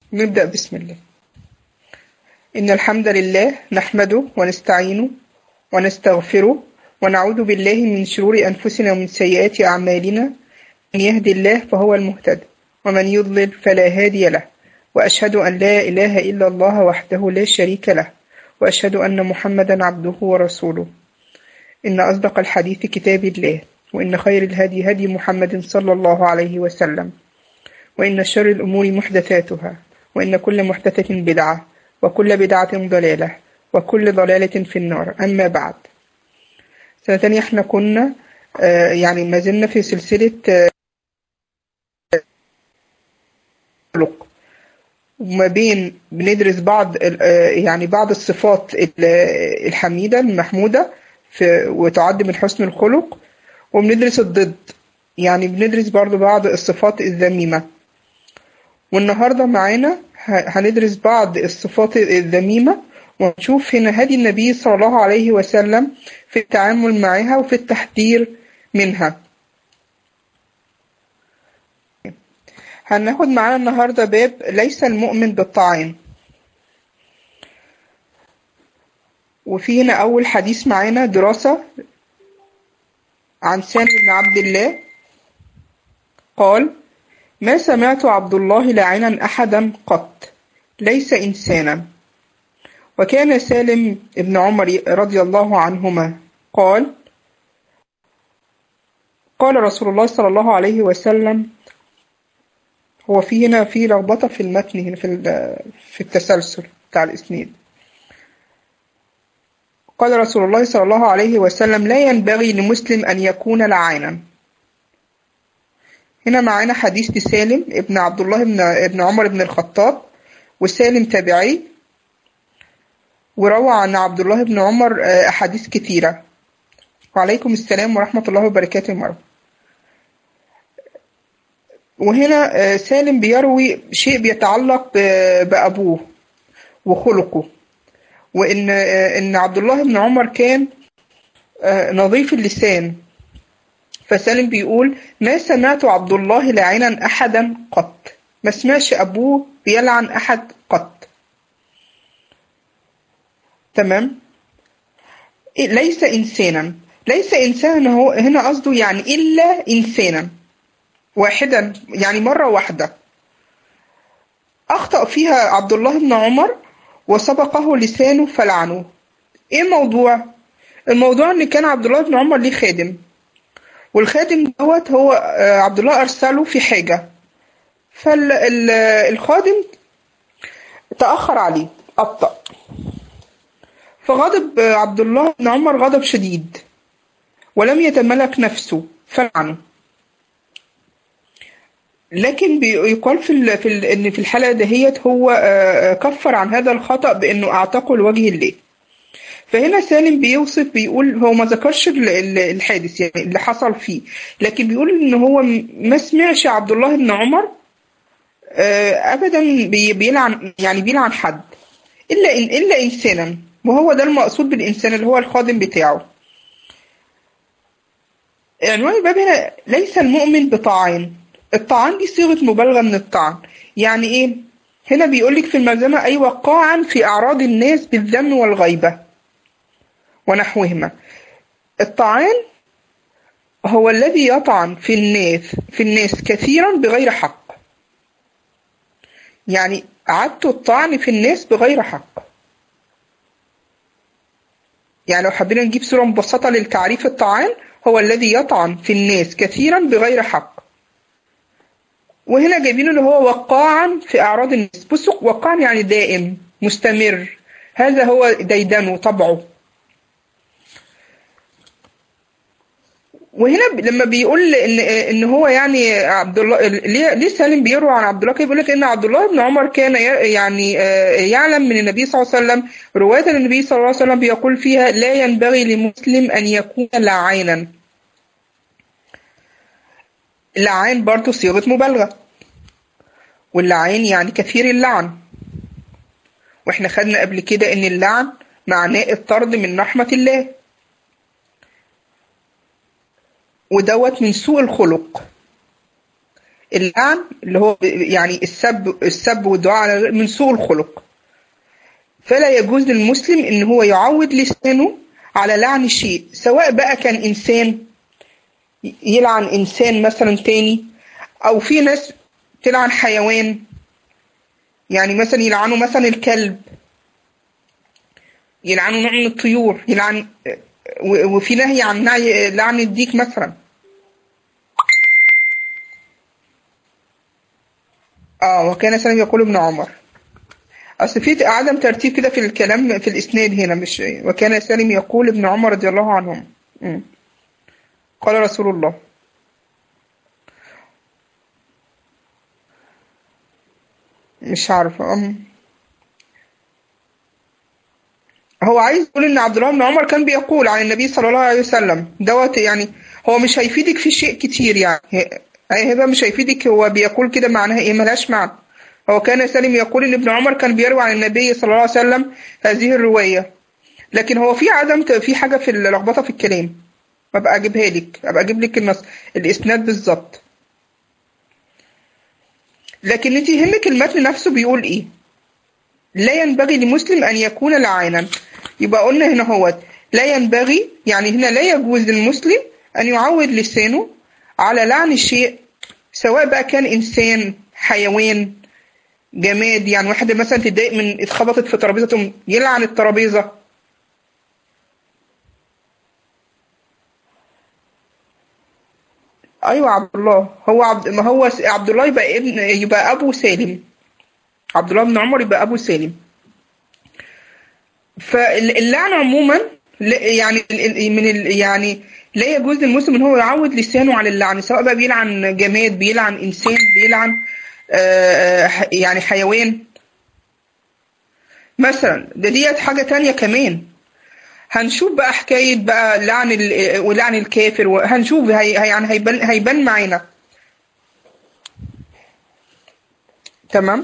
نبدأ بسم الله إن الحمد لله نحمده ونستعينه ونستغفره ونعوذ بالله من شرور أنفسنا ومن سيئات أعمالنا من يهد الله فهو المهتد ومن يضلل فلا هادي له وأشهد أن لا إله إلا الله وحده لا شريك له وأشهد أن محمدا عبده ورسوله إن أصدق الحديث كتاب الله وإن خير الهدي هدي محمد صلى الله عليه وسلم وإن شر الأمور محدثاتها وإن كل محدثة بدعة وكل بدعة ضلالة وكل ضلالة في النار أما بعد سنة تانية احنا كنا آه، يعني ما زلنا في سلسلة آه، خلق وما بين بندرس بعض ال- آه، يعني بعض الصفات ال- آه، الحميدة المحمودة في وتعد من حسن الخلق وبندرس الضد يعني بندرس برضو بعض الصفات الذميمة والنهاردة معانا ه- هندرس بعض الصفات الذميمة ونشوف هنا هدي النبي صلى الله عليه وسلم في التعامل معها وفي التحذير منها هناخد معانا النهاردة باب ليس المؤمن بالطاعن وفي هنا أول حديث معانا دراسة عن سالم بن عبد الله قال ما سمعت عبد الله لاعنا أحدا قط ليس إنسانا وكان سالم بن عمر رضي الله عنهما قال قال رسول الله صلى الله عليه وسلم هو في هنا في لخبطة في المتن هنا في ال- في التسلسل بتاع الإسناد قال رسول الله صلى الله عليه وسلم لا ينبغي لمسلم أن يكون لعانا هنا معانا حديث لسالم ابن عبد الله بن ابن عمر بن الخطاب وسالم تابعي وروى عن عبد الله بن عمر آه، أحاديث كثيرة وعليكم السلام ورحمة الله وبركاته مرة وهنا آه، سالم بيروي شيء بيتعلق ب- بأبوه وخلقه وإن آه، إن عبد الله بن عمر كان آه، نظيف اللسان فسالم بيقول ما سمعت عبد الله لاعنا أحدا قط ما سمعش أبوه بيلعن أحد قط تمام إيه، ليس إنسانا ليس إنسانا هو هنا قصده يعني إلا إنسانا واحدا يعني مرة واحدة أخطأ فيها عبد الله بن عمر وسبقه لسانه فلعنه إيه الموضوع؟ الموضوع إن كان عبد الله بن عمر ليه خادم والخادم دوت هو آه، عبد الله أرسله في حاجة فالخادم تأخر عليه أبطأ فغضب آه، عبد الله بن عمر غضب شديد ولم يتملك نفسه فلعنه لكن بيقال في ال في ال ان في الحلقه دهيت هو آه، آه، كفر عن هذا الخطأ بانه اعتقه لوجه الله فهنا سالم بيوصف بيقول هو ما ذكرش ال- ال- الحادث يعني اللي حصل فيه لكن بيقول ان هو م- ما سمعش عبد الله بن عمر آه، ابدا بي- بيلعن يعني بيلعن حد الا إن الا انسانا وهو ده المقصود بالانسان اللي هو الخادم بتاعه عنوان الباب هنا ليس المؤمن بطاعن الطعن دي صيغة مبالغة من الطعن يعني ايه هنا بيقولك في الملزمة أي وقاعا في أعراض الناس بالذم والغيبة ونحوهما الطعان هو الذي يطعن في الناس في الناس كثيرا بغير حق يعني عدت الطعن في الناس بغير حق يعني لو حبينا نجيب صورة مبسطة للتعريف الطعان هو الذي يطعن في الناس كثيرا بغير حق وهنا جايبينه اللي هو وقاعا في أعراض الناس بصوا وقاعا يعني دائم مستمر هذا هو ديدنه طبعه وهنا ب- لما بيقول ان ان هو يعني عبد الله ليه ليه سالم بيروي عن عبد الله كده بيقول لك ان عبد الله بن عمر كان ي- يعني آه، يعلم من النبي صلى الله عليه وسلم روايه النبي صلى الله عليه وسلم بيقول فيها لا ينبغي لمسلم ان يكون لعانا اللعان برضه صيغه مبالغه واللعان يعني كثير اللعن واحنا خدنا قبل كده ان اللعن معناه الطرد من رحمه الله ودوت من سوء الخلق اللعن اللي هو يعني السب السب والدعاء على من سوء الخلق فلا يجوز للمسلم ان هو يعود لسانه على لعن شيء سواء بقى كان انسان يلعن انسان مثلا تاني او في ناس تلعن حيوان يعني مثلا يلعنوا مثلا الكلب يلعنوا نوع من الطيور يلعن وفي نهي عن نهي لعن الديك مثلا اه وكان سلم يقول ابن عمر اصل في عدم ترتيب كده في الكلام في الاسناد هنا مش وكان سالم يقول ابن عمر رضي الله عنهم م. قال رسول الله مش عارفة أم. هو عايز يقول ان عبد الله بن عمر كان بيقول عن النبي صلى الله عليه وسلم دوت يعني هو مش هيفيدك في شيء كتير يعني هيبقى مش هيفيدك هو بيقول كده معناها ايه ملهاش معنى هو كان سالم يقول ان ابن عمر كان بيروي عن النبي صلى الله عليه وسلم هذه الرواية لكن هو في عدم في حاجة في اللخبطة في الكلام ابقى اجيبها لك ابقى اجيب لك النص الاسناد بالظبط لكن انت يهمك المتن نفسه بيقول ايه لا ينبغي لمسلم ان يكون لعانا يبقى قلنا هنا هو لا ينبغي يعني هنا لا يجوز للمسلم ان يعود لسانه على لعن الشيء سواء بقى كان انسان حيوان جماد يعني واحدة مثلا تتضايق من اتخبطت في ترابيزة تقوم يلعن الترابيزة ايوه عبد الله هو عبد ما هو عبد الله يبقى ابن يبقى ابو سالم عبد الله بن عمر يبقى ابو سالم فاللعن عموما يعني من ال يعني لا يجوز للمسلم ان هو يعود لسانه على اللعن سواء بقى بيلعن جماد بيلعن انسان بيلعن آه يعني حيوان مثلا ده ديت حاجة تانية كمان هنشوف بقى حكاية بقى لعن ولعن الكافر وهنشوف هي يعني هيبان هيبان معانا تمام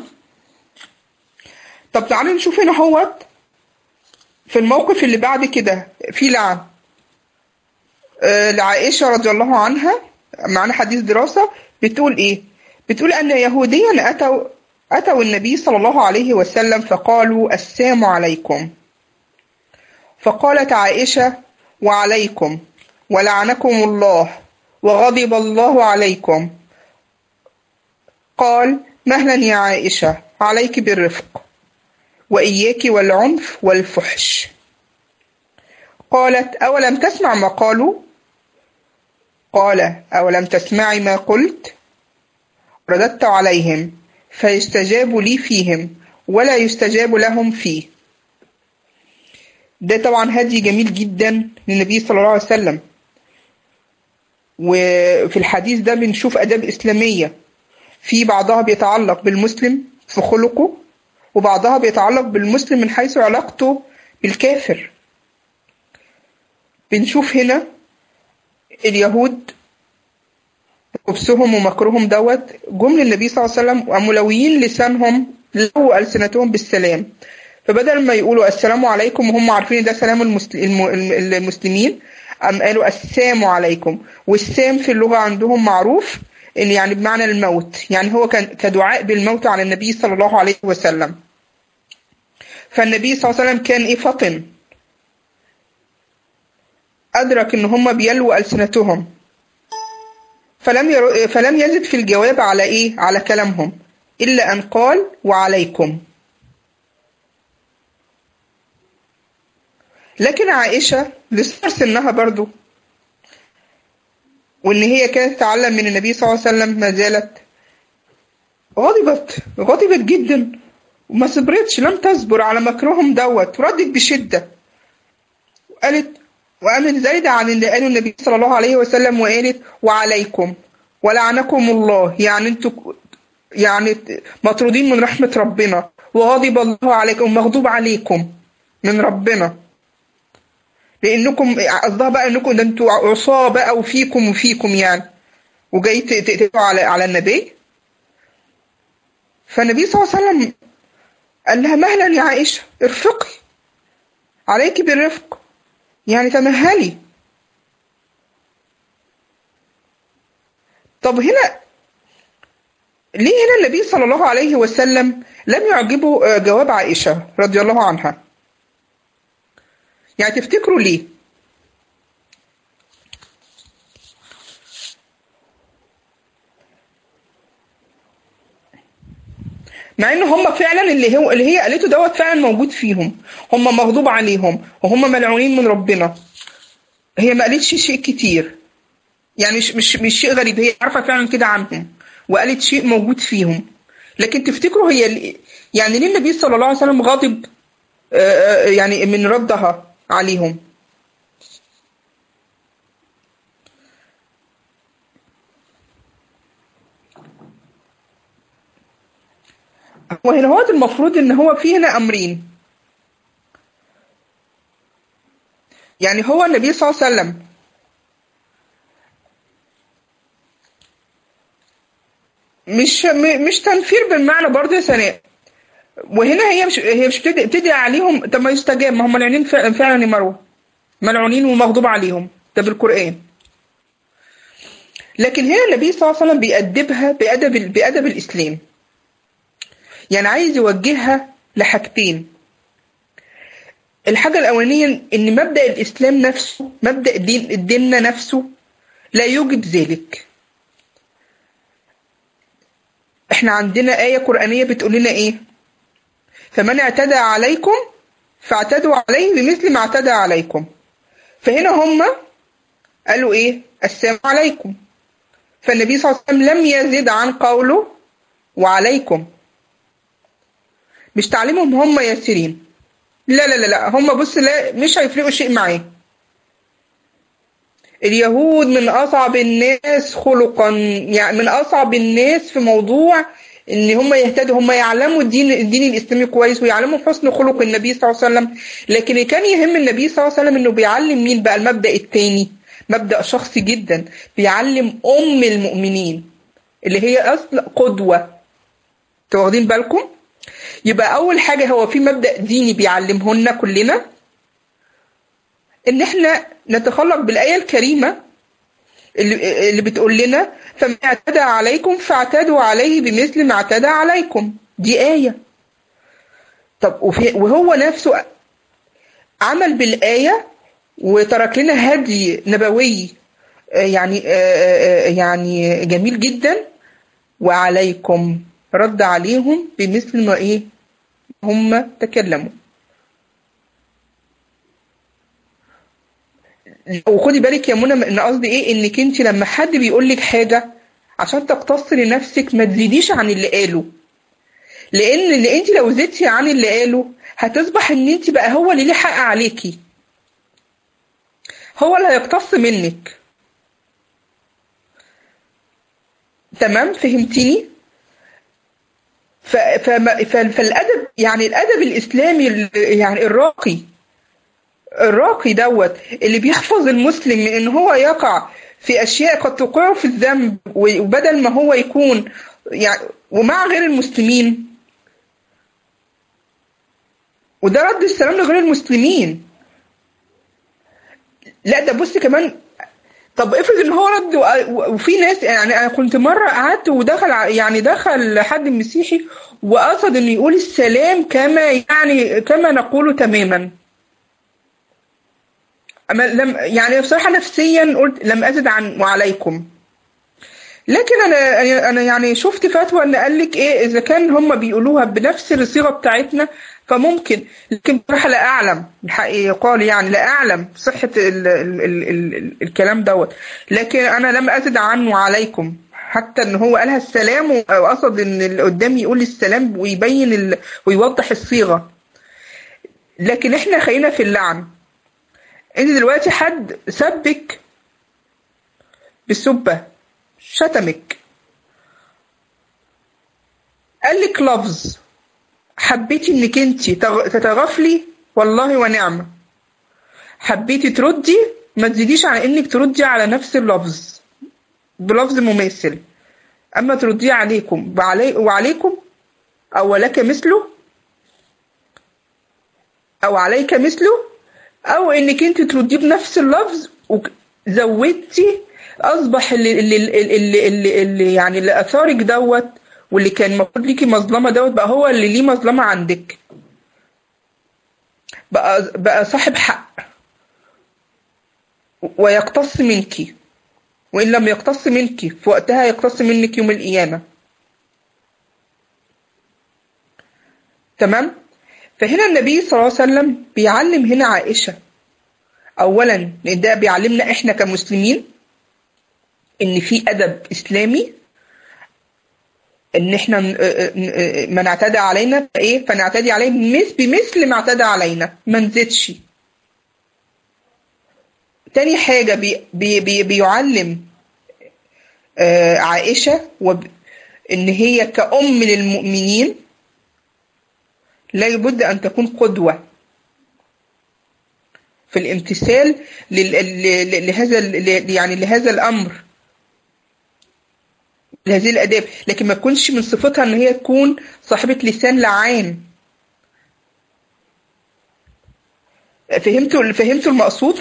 طب تعالوا نشوف هنا هوت في الموقف اللي بعد كده في لعن آه لعائشة رضي الله عنها معنا حديث دراسة بتقول ايه بتقول ان يهوديا اتوا اتوا النبي صلى الله عليه وسلم فقالوا السلام عليكم فقالت عائشة وعليكم ولعنكم الله وغضب الله عليكم قال مهلا يا عائشة عليك بالرفق وإياك والعنف والفحش قالت أولم تسمع ما قالوا قال أولم تسمعي ما قلت رددت عليهم فيستجاب لي فيهم ولا يستجاب لهم فيه ده طبعا هدي جميل جدا للنبي صلى الله عليه وسلم وفي الحديث ده بنشوف أداب إسلامية في بعضها بيتعلق بالمسلم في خلقه وبعضها بيتعلق بالمسلم من حيث علاقته بالكافر بنشوف هنا اليهود خبثهم ومكرهم دوت جم للنبي صلى الله عليه وسلم وملويين لسانهم لو ألسنتهم بالسلام فبدل ما يقولوا السلام عليكم وهم عارفين ده سلام المسلمين أم قالوا السلام عليكم والسام في اللغة عندهم معروف إن يعني بمعنى الموت يعني هو كان كدعاء بالموت على النبي صلى الله عليه وسلم فالنبي صلى الله عليه وسلم كان إيه فطن أدرك إن هم بيلوا ألسنتهم فلم ير... فلم يزد في الجواب على إيه على كلامهم إلا أن قال وعليكم لكن عائشة لصغر سنها برضو وإن هي كانت تتعلم من النبي صلى الله عليه وسلم ما زالت غضبت غضبت جدا وما صبرتش لم تصبر على مكرهم دوت وردت بشدة وقالت وقامت زايدة عن اللي قاله النبي صلى الله عليه وسلم وقالت وعليكم ولعنكم الله يعني انتوا يعني مطرودين من رحمة ربنا وغضب الله عليكم مغضوب عليكم من ربنا لانكم قصدها بقى انكم ده انتوا عصاه بقى وفيكم وفيكم يعني وجاي تقتلوا على على النبي فالنبي صلى الله عليه وسلم قال لها مهلا يا عائشه ارفقي عليك بالرفق يعني تمهلي طب هنا ليه هنا النبي صلى الله عليه وسلم لم يعجبه آه، جواب عائشة رضي الله عنها يعني تفتكروا ليه مع ان هم فعلا اللي هو اللي هي قالته دوت فعلا موجود فيهم هم مغضوب عليهم وهم ملعونين من ربنا هي ما قالتش شيء كتير يعني مش مش مش شيء غريب هي عارفه فعلا كده عنهم وقالت شيء موجود فيهم لكن تفتكروا هي ال- يعني ليه النبي صلى الله عليه وسلم غاضب آه، آه، يعني من ردها عليهم هو هنا هو المفروض ان هو في هنا امرين يعني هو النبي صلى الله عليه وسلم مش م- مش تنفير بالمعنى برضه يا سناء وهنا هي مش هي مش بتدعي, بتدعي عليهم طب ما يستجاب ما هم ملعونين فعلا فعلا يا مروه ملعونين ومغضوب عليهم ده بالقران لكن هنا النبي صلى الله عليه وسلم بيأدبها بأدب بأدب الإسلام يعني عايز يوجهها لحاجتين الحاجة الأولانية إن مبدأ الإسلام نفسه مبدأ دين ديننا نفسه لا يوجب ذلك احنا عندنا آية قرآنية بتقول لنا إيه فمن اعتدى عليكم فاعتدوا عليه بمثل ما اعتدى عليكم فهنا هم قالوا إيه السلام عليكم فالنبي صلى الله عليه وسلم لم يزد عن قوله وعليكم مش تعليمهم هم ياسرين لا لا لا لا هم بص لا مش هيفرقوا شيء معاه اليهود من أصعب الناس خلقا يعني من أصعب الناس في موضوع إن هم يهتدوا هم يعلموا الدين الدين الإسلامي كويس ويعلموا حسن خلق النبي صلى الله عليه وسلم لكن اللي كان يهم النبي صلى الله عليه وسلم إنه بيعلم مين بقى المبدأ التاني مبدأ شخصي جدا بيعلم أم المؤمنين اللي هي أصل قدوة انتوا واخدين بالكم؟ يبقى أول حاجة هو في مبدأ ديني بيعلمهن كلنا إن إحنا نتخلق بالآية الكريمة اللي, اللي بتقول لنا فمن اعتدى عليكم فاعتدوا عليه بمثل ما اعتدى عليكم دي آية طب وفي وهو نفسه عمل بالآية وترك لنا هدي نبوي آه، يعني آه، آه، يعني جميل جدا وعليكم رد عليهم بمثل ما ايه هم تكلموا وخدي بالك يا منى ان قصدي ايه انك انت لما حد بيقول لك حاجه عشان تقتصري نفسك ما تزيديش عن اللي قاله لان اللي انت لو زدتي عن اللي قاله هتصبح ان انت بقى هو اللي ليه حق عليكي هو اللي هيقتص منك تمام فهمتيني ف... فما... ف... فالادب يعني الادب الاسلامي ال- يعني الراقي الراقي دوت اللي بيحفظ المسلم من ان هو يقع في اشياء قد توقعه في الذنب وبدل ما هو يكون يعني ومع غير المسلمين وده رد السلام لغير المسلمين لا ده بص كمان طب افرض ان هو رد و- وفي ناس يعني انا كنت مره قعدت ودخل ع- يعني دخل حد مسيحي وقصد انه يقول السلام كما يعني كما نقوله تماما أما لم يعني بصراحه نفسيا قلت لم ازد عن وعليكم لكن انا انا يعني شفت فتوى ان قال لك ايه اذا كان هم بيقولوها بنفس الصيغه بتاعتنا فممكن لكن بصراحه لا اعلم الحق يقال يعني لا اعلم صحه ال ال ال ال ال الكلام دوت لكن انا لم ازد عن وعليكم حتى ان هو قالها السلام وقصد ان اللي قدامي يقول السلام ويبين ال ويوضح الصيغه لكن احنا خلينا في اللعن انت دلوقتي حد سبك بالسبه شتمك قال لك لفظ حبيتي انك انت تتغافلي والله ونعمه حبيتي تردي ما تزيديش على انك تردي على نفس اللفظ بلفظ مماثل اما ترديه عليكم وعلي وعليكم او ولك مثله او عليك مثله او انك انت ترديه بنفس اللفظ وزودتي اصبح اللي اللي اللي, اللي, اللي, اللي يعني اللي اثارك دوت واللي كان المفروض ليكي مظلمة دوت بقى هو اللي ليه مظلمة عندك بقى بقى صاحب حق ويقتص منك وإن لم يقتص منك في وقتها يقتص منك يوم القيامة تمام فهنا النبي صلى الله عليه وسلم بيعلم هنا عائشة أولا لأن ده بيعلمنا إحنا كمسلمين إن في أدب إسلامي إن إحنا من اعتدى علينا إيه فنعتدي عليه مثل بمثل ما اعتدى علينا ما نزيدش تاني حاجة بي بي بي بيعلم آه عائشة وب إن هي كأم للمؤمنين لا بد أن تكون قدوة في الامتثال لهذا يعني لهذا الأمر لهذه الآداب لكن ما تكونش من صفتها إن هي تكون صاحبة لسان لعان فهمتوا فهمتوا المقصود؟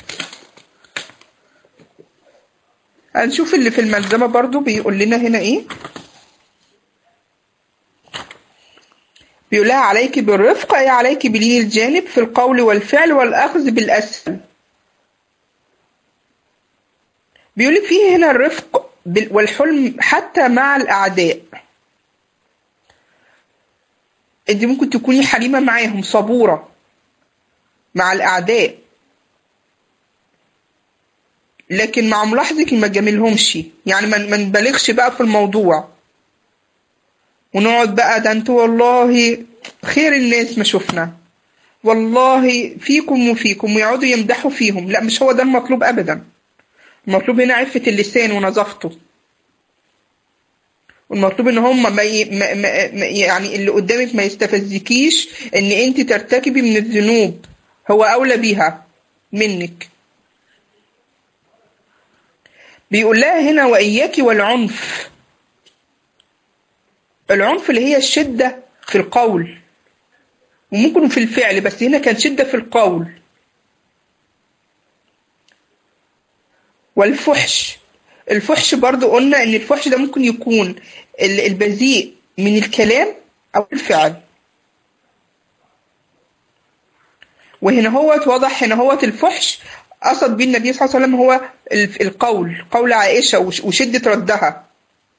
هنشوف اللي في الملزمة برضو بيقول لنا هنا ايه بيقول لها عليك بالرفق أي عليك بلين الجانب في القول والفعل والأخذ بالأسفل بيقول لك فيه هنا الرفق والحلم حتى مع الأعداء انت ممكن تكوني حليمة معاهم صبورة مع الأعداء لكن مع ملاحظك ما تجاملهمش يعني ما نبالغش بقى في الموضوع ونقعد بقى ده انتوا والله خير الناس ما شفنا والله فيكم وفيكم ويقعدوا يمدحوا فيهم لا مش هو ده المطلوب ابدا المطلوب هنا عفة اللسان ونظافته والمطلوب ان هم ما, ي... ما... ما... يعني اللي قدامك ما يستفزكيش ان انت ترتكبي من الذنوب هو اولى بيها منك بيقول لها هنا واياك والعنف العنف اللي هي الشدة في القول وممكن في الفعل بس هنا كان شدة في القول والفحش الفحش برضو قلنا ان الفحش ده ممكن يكون البذيء من الكلام او الفعل وهنا هو واضح هنا هو الفحش قصد بيه النبي صلى الله عليه وسلم هو القول قول عائشة وشدة ردها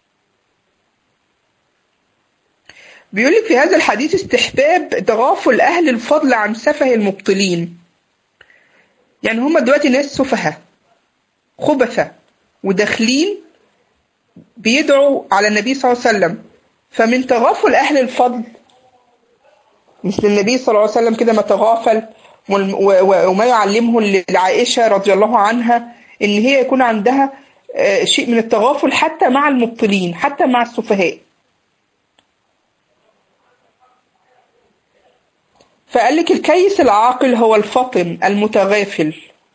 بيقول لك في هذا الحديث استحباب تغافل أهل الفضل عن سفه المبطلين يعني هم دلوقتي ناس سفهة خبثة وداخلين بيدعوا على النبي صلى الله عليه وسلم فمن تغافل أهل الفضل مثل النبي صلى الله عليه وسلم كده ما تغافل وما يعلمه لعائشة رضي الله عنها إن هي يكون عندها شيء من التغافل حتى مع المبطلين حتى مع السفهاء فقال لك الكيس العاقل هو الفطن المتغافل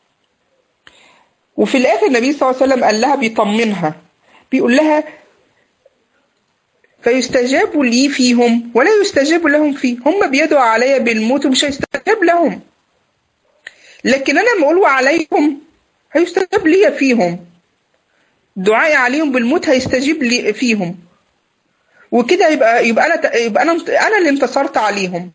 وفي الآخر النبي صلى الله عليه وسلم قال لها بيطمنها بيقول لها فيستجاب لي فيهم ولا يستجاب لهم فيه هم بيدعوا عليا بالموت ومش هيستجاب لهم لكن أنا لما أقول عليهم هيستجاب لي فيهم دعائي عليهم بالموت هيستجيب لي فيهم وكده يبقى يبقى انا يبقى انا انا اللي انتصرت عليهم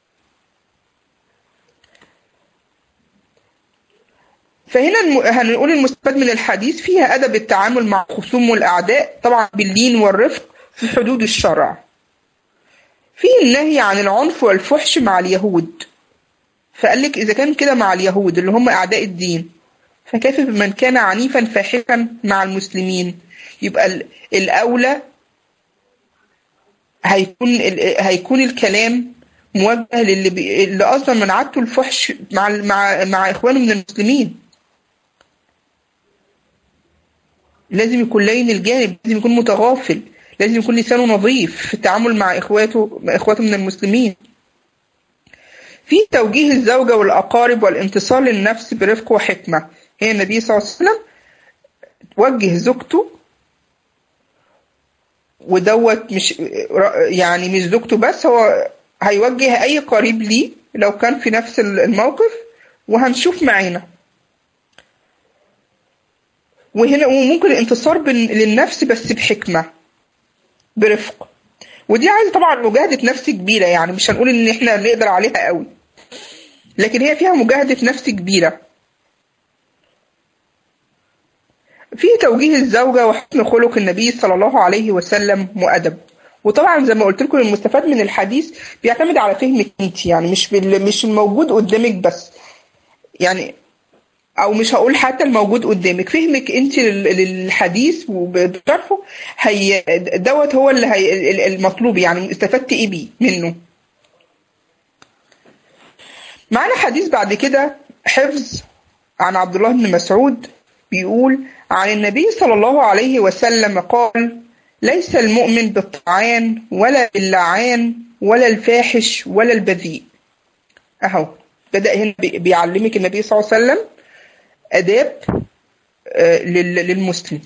فهنا هنقول المستفاد من الحديث فيها أدب التعامل مع الخصوم والأعداء طبعا باللين والرفق في حدود الشرع فيه النهي عن العنف والفحش مع اليهود فقال لك إذا كان كده مع اليهود اللي هم أعداء الدين فكيف بمن كان عنيفا فاحشا مع المسلمين يبقى الأولى هيكون هيكون الكلام موجه للي بي... اللي اصلا من عادته الفحش مع مع مع اخوانه من المسلمين لازم يكون لين الجانب لازم يكون متغافل لازم يكون لسانه نظيف في التعامل مع اخواته اخواته من المسلمين في توجيه الزوجة والأقارب والانتصار للنفس برفق وحكمة هي النبي صلى الله عليه وسلم وجه زوجته ودوت مش يعني مش زوجته بس هو هيوجه أي قريب ليه لو كان في نفس الموقف وهنشوف معانا وهنا وممكن الانتصار للنفس بس بحكمة برفق ودي عايزه طبعا مجاهده نفس كبيره يعني مش هنقول ان احنا نقدر عليها قوي لكن هي فيها مجاهده نفس كبيره في توجيه الزوجه وحسن خلق النبي صلى الله عليه وسلم وادب وطبعا زي ما قلت لكم المستفاد من الحديث بيعتمد على فهمك انت يعني مش بال... مش الموجود قدامك بس يعني او مش هقول حتى الموجود قدامك فهمك انت لل- للحديث وبشرحه هي دوت هو اللي هي ال- المطلوب يعني استفدت ايه بيه منه معانا حديث بعد كده حفظ عن عبد الله بن مسعود بيقول عن النبي صلى الله عليه وسلم قال ليس المؤمن بالطعان ولا باللعان ولا الفاحش ولا البذيء اهو بدأ هنا بي- بيعلمك النبي صلى الله عليه وسلم آداب آه، لل- للمسلم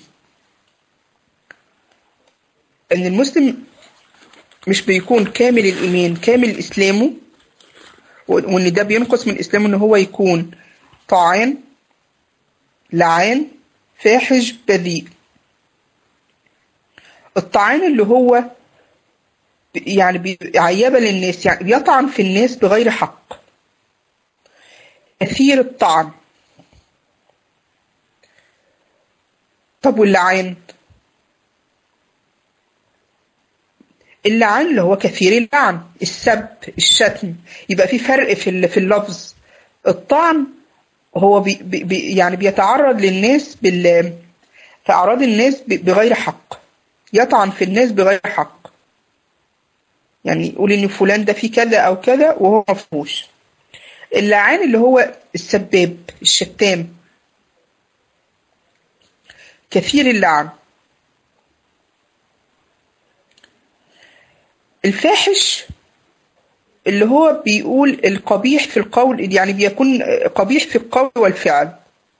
ان المسلم مش بيكون كامل الايمان كامل اسلامه و- وان ده بينقص من اسلامه ان هو يكون طاعان لعان فاحش بذيء الطعان اللي هو ب- يعني بي- عيابة للناس يعني بيطعن في الناس بغير حق كثير الطعن طب واللعان اللعان اللي هو كثير اللعن السب الشتم يبقى في فرق في ال- في اللفظ الطعن هو بي بي يعني بيتعرض للناس بال في أعراض الناس ب- بغير حق يطعن في الناس بغير حق يعني يقول إن فلان ده فيه كذا أو كذا وهو مفهوش اللعان اللي هو السباب الشتام كثير اللعن الفاحش اللي هو بيقول القبيح في القول يعني بيكون قبيح في القول والفعل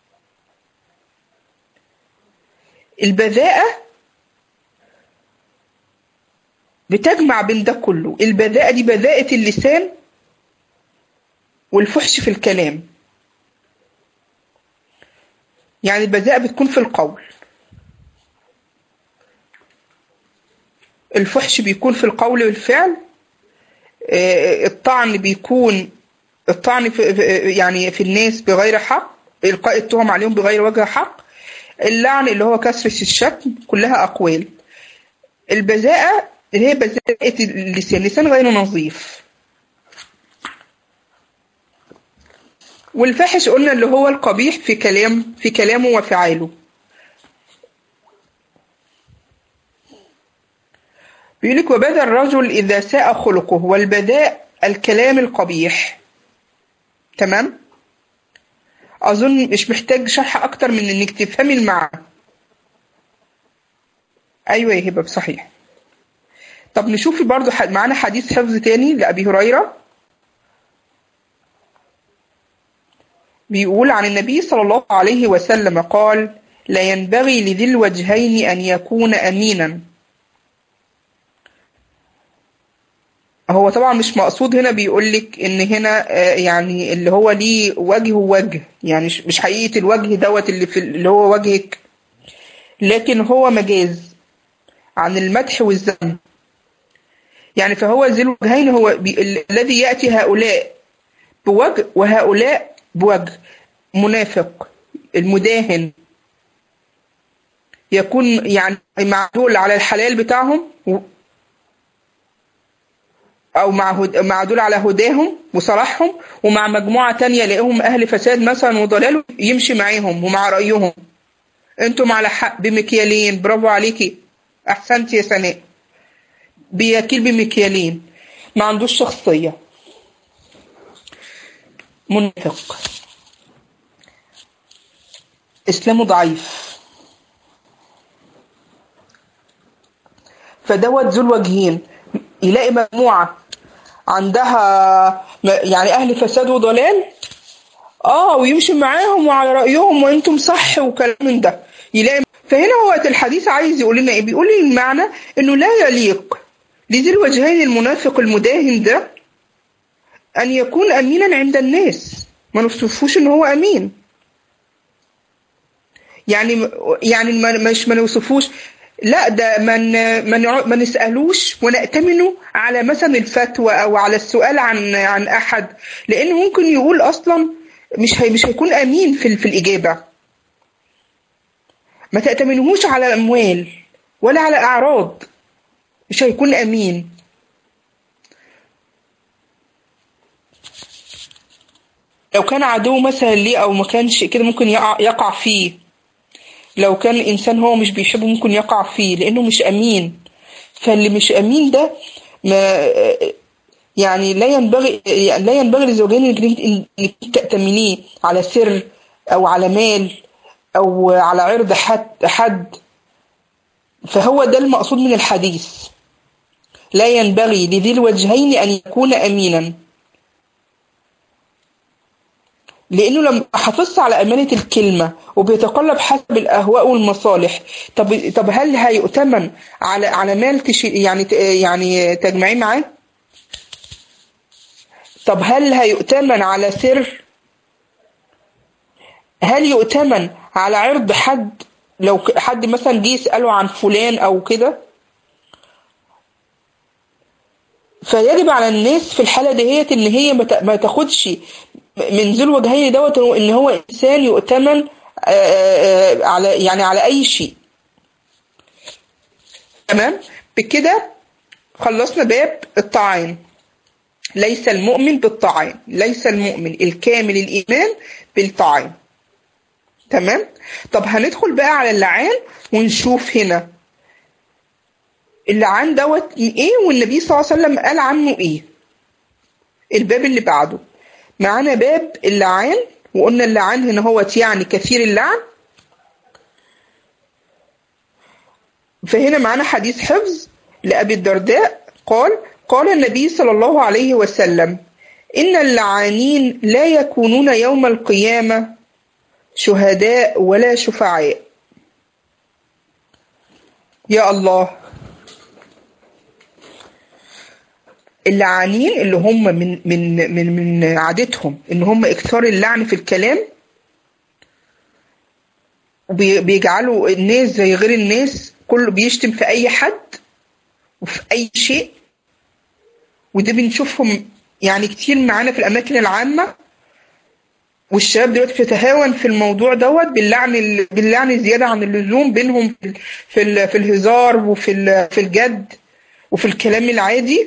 البذاءة بتجمع بين ده كله البذاءة دي بذاءة اللسان والفحش في الكلام يعني البذاءة بتكون في القول الفحش بيكون في القول والفعل آه، الطعن بيكون الطعن في في- يعني في الناس بغير حق إلقاء التهم عليهم بغير وجه حق اللعن اللي هو كسرة الشتم كلها أقوال البذاءة اللي هي بذاءة اللسان لسان غير نظيف والفاحش قلنا اللي هو القبيح في كلام في كلامه وفعاله بيقول لك وبدا الرجل إذا ساء خلقه والبذاء الكلام القبيح تمام أظن مش محتاج شرح أكتر من إنك تفهمي المعنى أيوة يا هبة صحيح طب نشوف برضو ح- معانا حديث حفظ تاني لأبي هريرة بيقول عن النبي صلى الله عليه وسلم قال لا ينبغي لذي الوجهين أن يكون أمينا هو طبعا مش مقصود هنا بيقول لك ان هنا آه، يعني اللي هو ليه وجه ووجه يعني مش مش حقيقة الوجه دوت اللي في اللي هو وجهك لكن هو مجاز عن المدح والذم يعني فهو ذي الوجهين هو بي... ال- الذي يأتي هؤلاء بوجه وهؤلاء بوجه منافق المداهن يكون يعني معدول على الحلال بتاعهم و- او مع هد... مع دول على هداهم وصلاحهم ومع مجموعة تانية يلاقيهم اهل فساد مثلا وضلال يمشي معاهم ومع رأيهم انتم على حق بمكيالين برافو عليكي احسنتي يا سناء بياكل بمكيالين ما عندوش شخصية منافق اسلامه ضعيف فدوت ذو الوجهين يلاقي مجموعة عندها م- يعني أهل فساد وضلال اه ويمشي معاهم وعلى رأيهم وانتم صح وكلام من ده يلاقي فهنا هو الحديث عايز يقول لنا ايه بيقول لي المعنى انه لا يليق لذي الوجهين المنافق المداهن ده ان يكون امينا عند الناس ما نوصفوش ان هو امين يعني يعني ما مش ما نوصفوش لا ده من من ما نسالوش ونأتمنه على مثلا الفتوى او على السؤال عن عن احد لانه ممكن يقول اصلا مش هي مش هيكون امين في في الاجابه ما تأتمنهوش على الاموال ولا على اعراض مش هيكون امين لو كان عدو مثلا ليه او ما كانش كده ممكن يقع, يقع فيه لو كان الانسان هو مش بيحبه ممكن يقع فيه لانه مش امين فاللي مش امين ده ما يعني لا ينبغي يعني لا ينبغي للزوجين انك تأتمنيه على سر او على مال او على عرض حد حد فهو ده المقصود من الحديث لا ينبغي لذي الوجهين ان يكون امينا لانه لما حافظت على امانه الكلمه وبيتقلب حسب الاهواء والمصالح طب طب هل هيؤتمن على على مال تشي يعني يعني تجمعيه معاه طب هل هيؤتمن على سر هل يؤتمن على عرض حد لو حد مثلا جه يساله عن فلان او كده فيجب على الناس في الحاله دهيت ان هي ما تاخدش من ذو الوجهين دوت ان هو انسان يؤتمن على يعني على اي شيء تمام بكده خلصنا باب الطعام ليس المؤمن بالطعام ليس المؤمن الكامل الايمان بالطعام تمام طب هندخل بقى على اللعان ونشوف هنا اللعان دوت ايه والنبي صلى الله عليه وسلم قال عنه ايه الباب اللي بعده معانا باب اللعان وقلنا اللعان هنا هو يعني كثير اللعن فهنا معانا حديث حفظ لأبي الدرداء قال قال النبي صلى الله عليه وسلم إن اللعانين لا يكونون يوم القيامة شهداء ولا شفعاء يا الله اللعانين اللي هم من من من من عادتهم ان هم اكثار اللعن في الكلام بيجعلوا الناس زي غير الناس كله بيشتم في اي حد وفي اي شيء وده بنشوفهم يعني كتير معانا في الاماكن العامه والشباب دلوقتي بتتهاون في الموضوع دوت باللعن باللعن زياده عن اللزوم بينهم في في الهزار وفي في الجد وفي الكلام العادي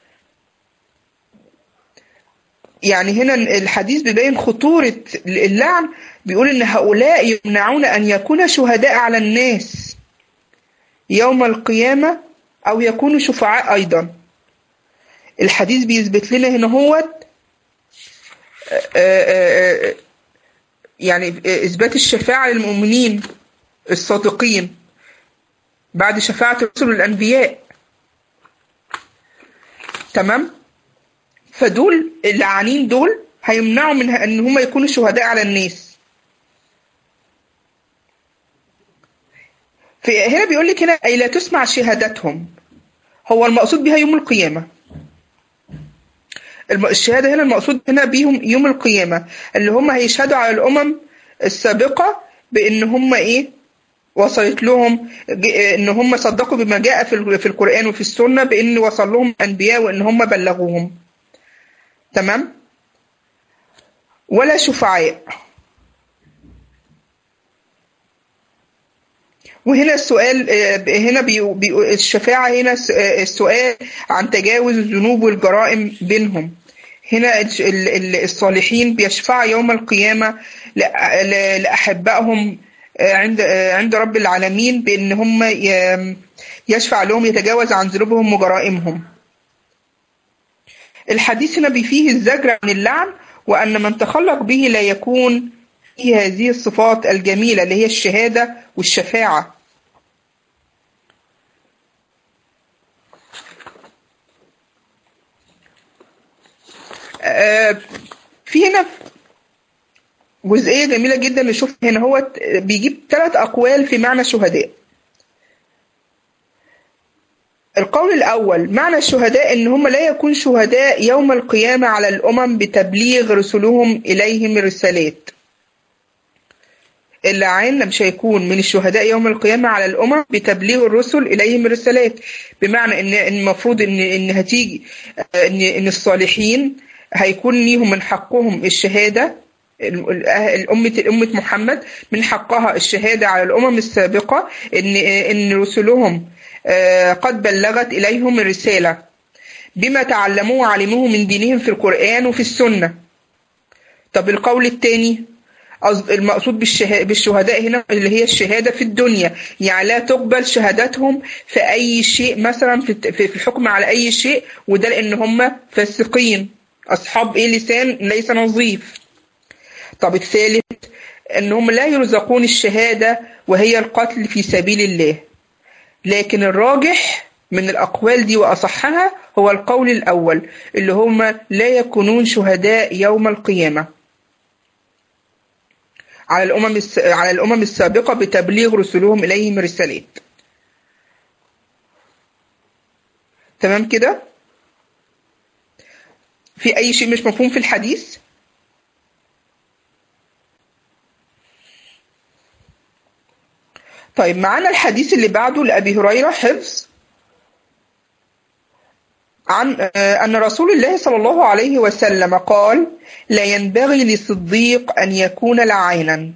يعني هنا الحديث بيبين خطورة اللعن بيقول إن هؤلاء يمنعون أن يكون شهداء على الناس يوم القيامة أو يكونوا شفعاء أيضا الحديث بيثبت لنا هنا هو يعني إثبات الشفاعة للمؤمنين الصادقين بعد شفاعة الرسل والأنبياء تمام؟ فدول اللعانين دول هيمنعوا من ان هم يكونوا شهداء على الناس في هنا بيقول لك هنا اي لا تسمع شهادتهم هو المقصود بها يوم القيامه الشهاده هنا المقصود هنا بيهم يوم القيامه اللي هم هيشهدوا على الامم السابقه بان هم ايه وصلت لهم ان هم صدقوا بما جاء في القران وفي السنه بان وصل لهم انبياء وان هم بلغوهم تمام ولا شفعاء وهنا السؤال هنا بي بي الشفاعة هنا السؤال عن تجاوز الذنوب والجرائم بينهم هنا الصالحين بيشفعوا يوم القيامة لأحبائهم عند عند رب العالمين بأن هم يشفع لهم يتجاوز عن ذنوبهم وجرائمهم الحديث هنا فيه الزجر عن اللعن وأن من تخلق به لا يكون فيه هذه الصفات الجميلة اللي هي الشهادة والشفاعة في هنا جزئية جميلة جدا نشوف هنا هو بيجيب ثلاث أقوال في معنى شهداء القول الأول معنى الشهداء إن هم لا يكون شهداء يوم القيامة على الأمم بتبليغ رسلهم إليهم الرسالات اللعان مش هيكون من الشهداء يوم القيامة على الأمم بتبليغ الرسل إليهم الرسالات بمعنى إن إن المفروض إن إن هتيجي إن إن الصالحين هيكون ليهم من حقهم الشهادة الأمة الأمة محمد من حقها الشهادة على الأمم السابقة إن إن رسلهم قد بلغت إليهم الرسالة بما تعلموه وعلموه من دينهم في القرآن وفي السنة طب القول الثاني المقصود بالشهداء هنا اللي هي الشهادة في الدنيا يعني لا تقبل شهادتهم في أي شيء مثلا في الحكم على أي شيء وده لأن هم فاسقين أصحاب إيه لسان ليس نظيف طب الثالث أنهم لا يرزقون الشهادة وهي القتل في سبيل الله لكن الراجح من الأقوال دي وأصحها هو القول الأول اللي هم لا يكونون شهداء يوم القيامة على الأمم على الأمم السابقة بتبليغ رسلهم إليهم رسالات تمام كده في أي شيء مش مفهوم في الحديث طيب معانا الحديث اللي بعده لأبي هريرة حفظ عن أن رسول الله صلى الله عليه وسلم قال لا ينبغي للصديق أن يكون لعينا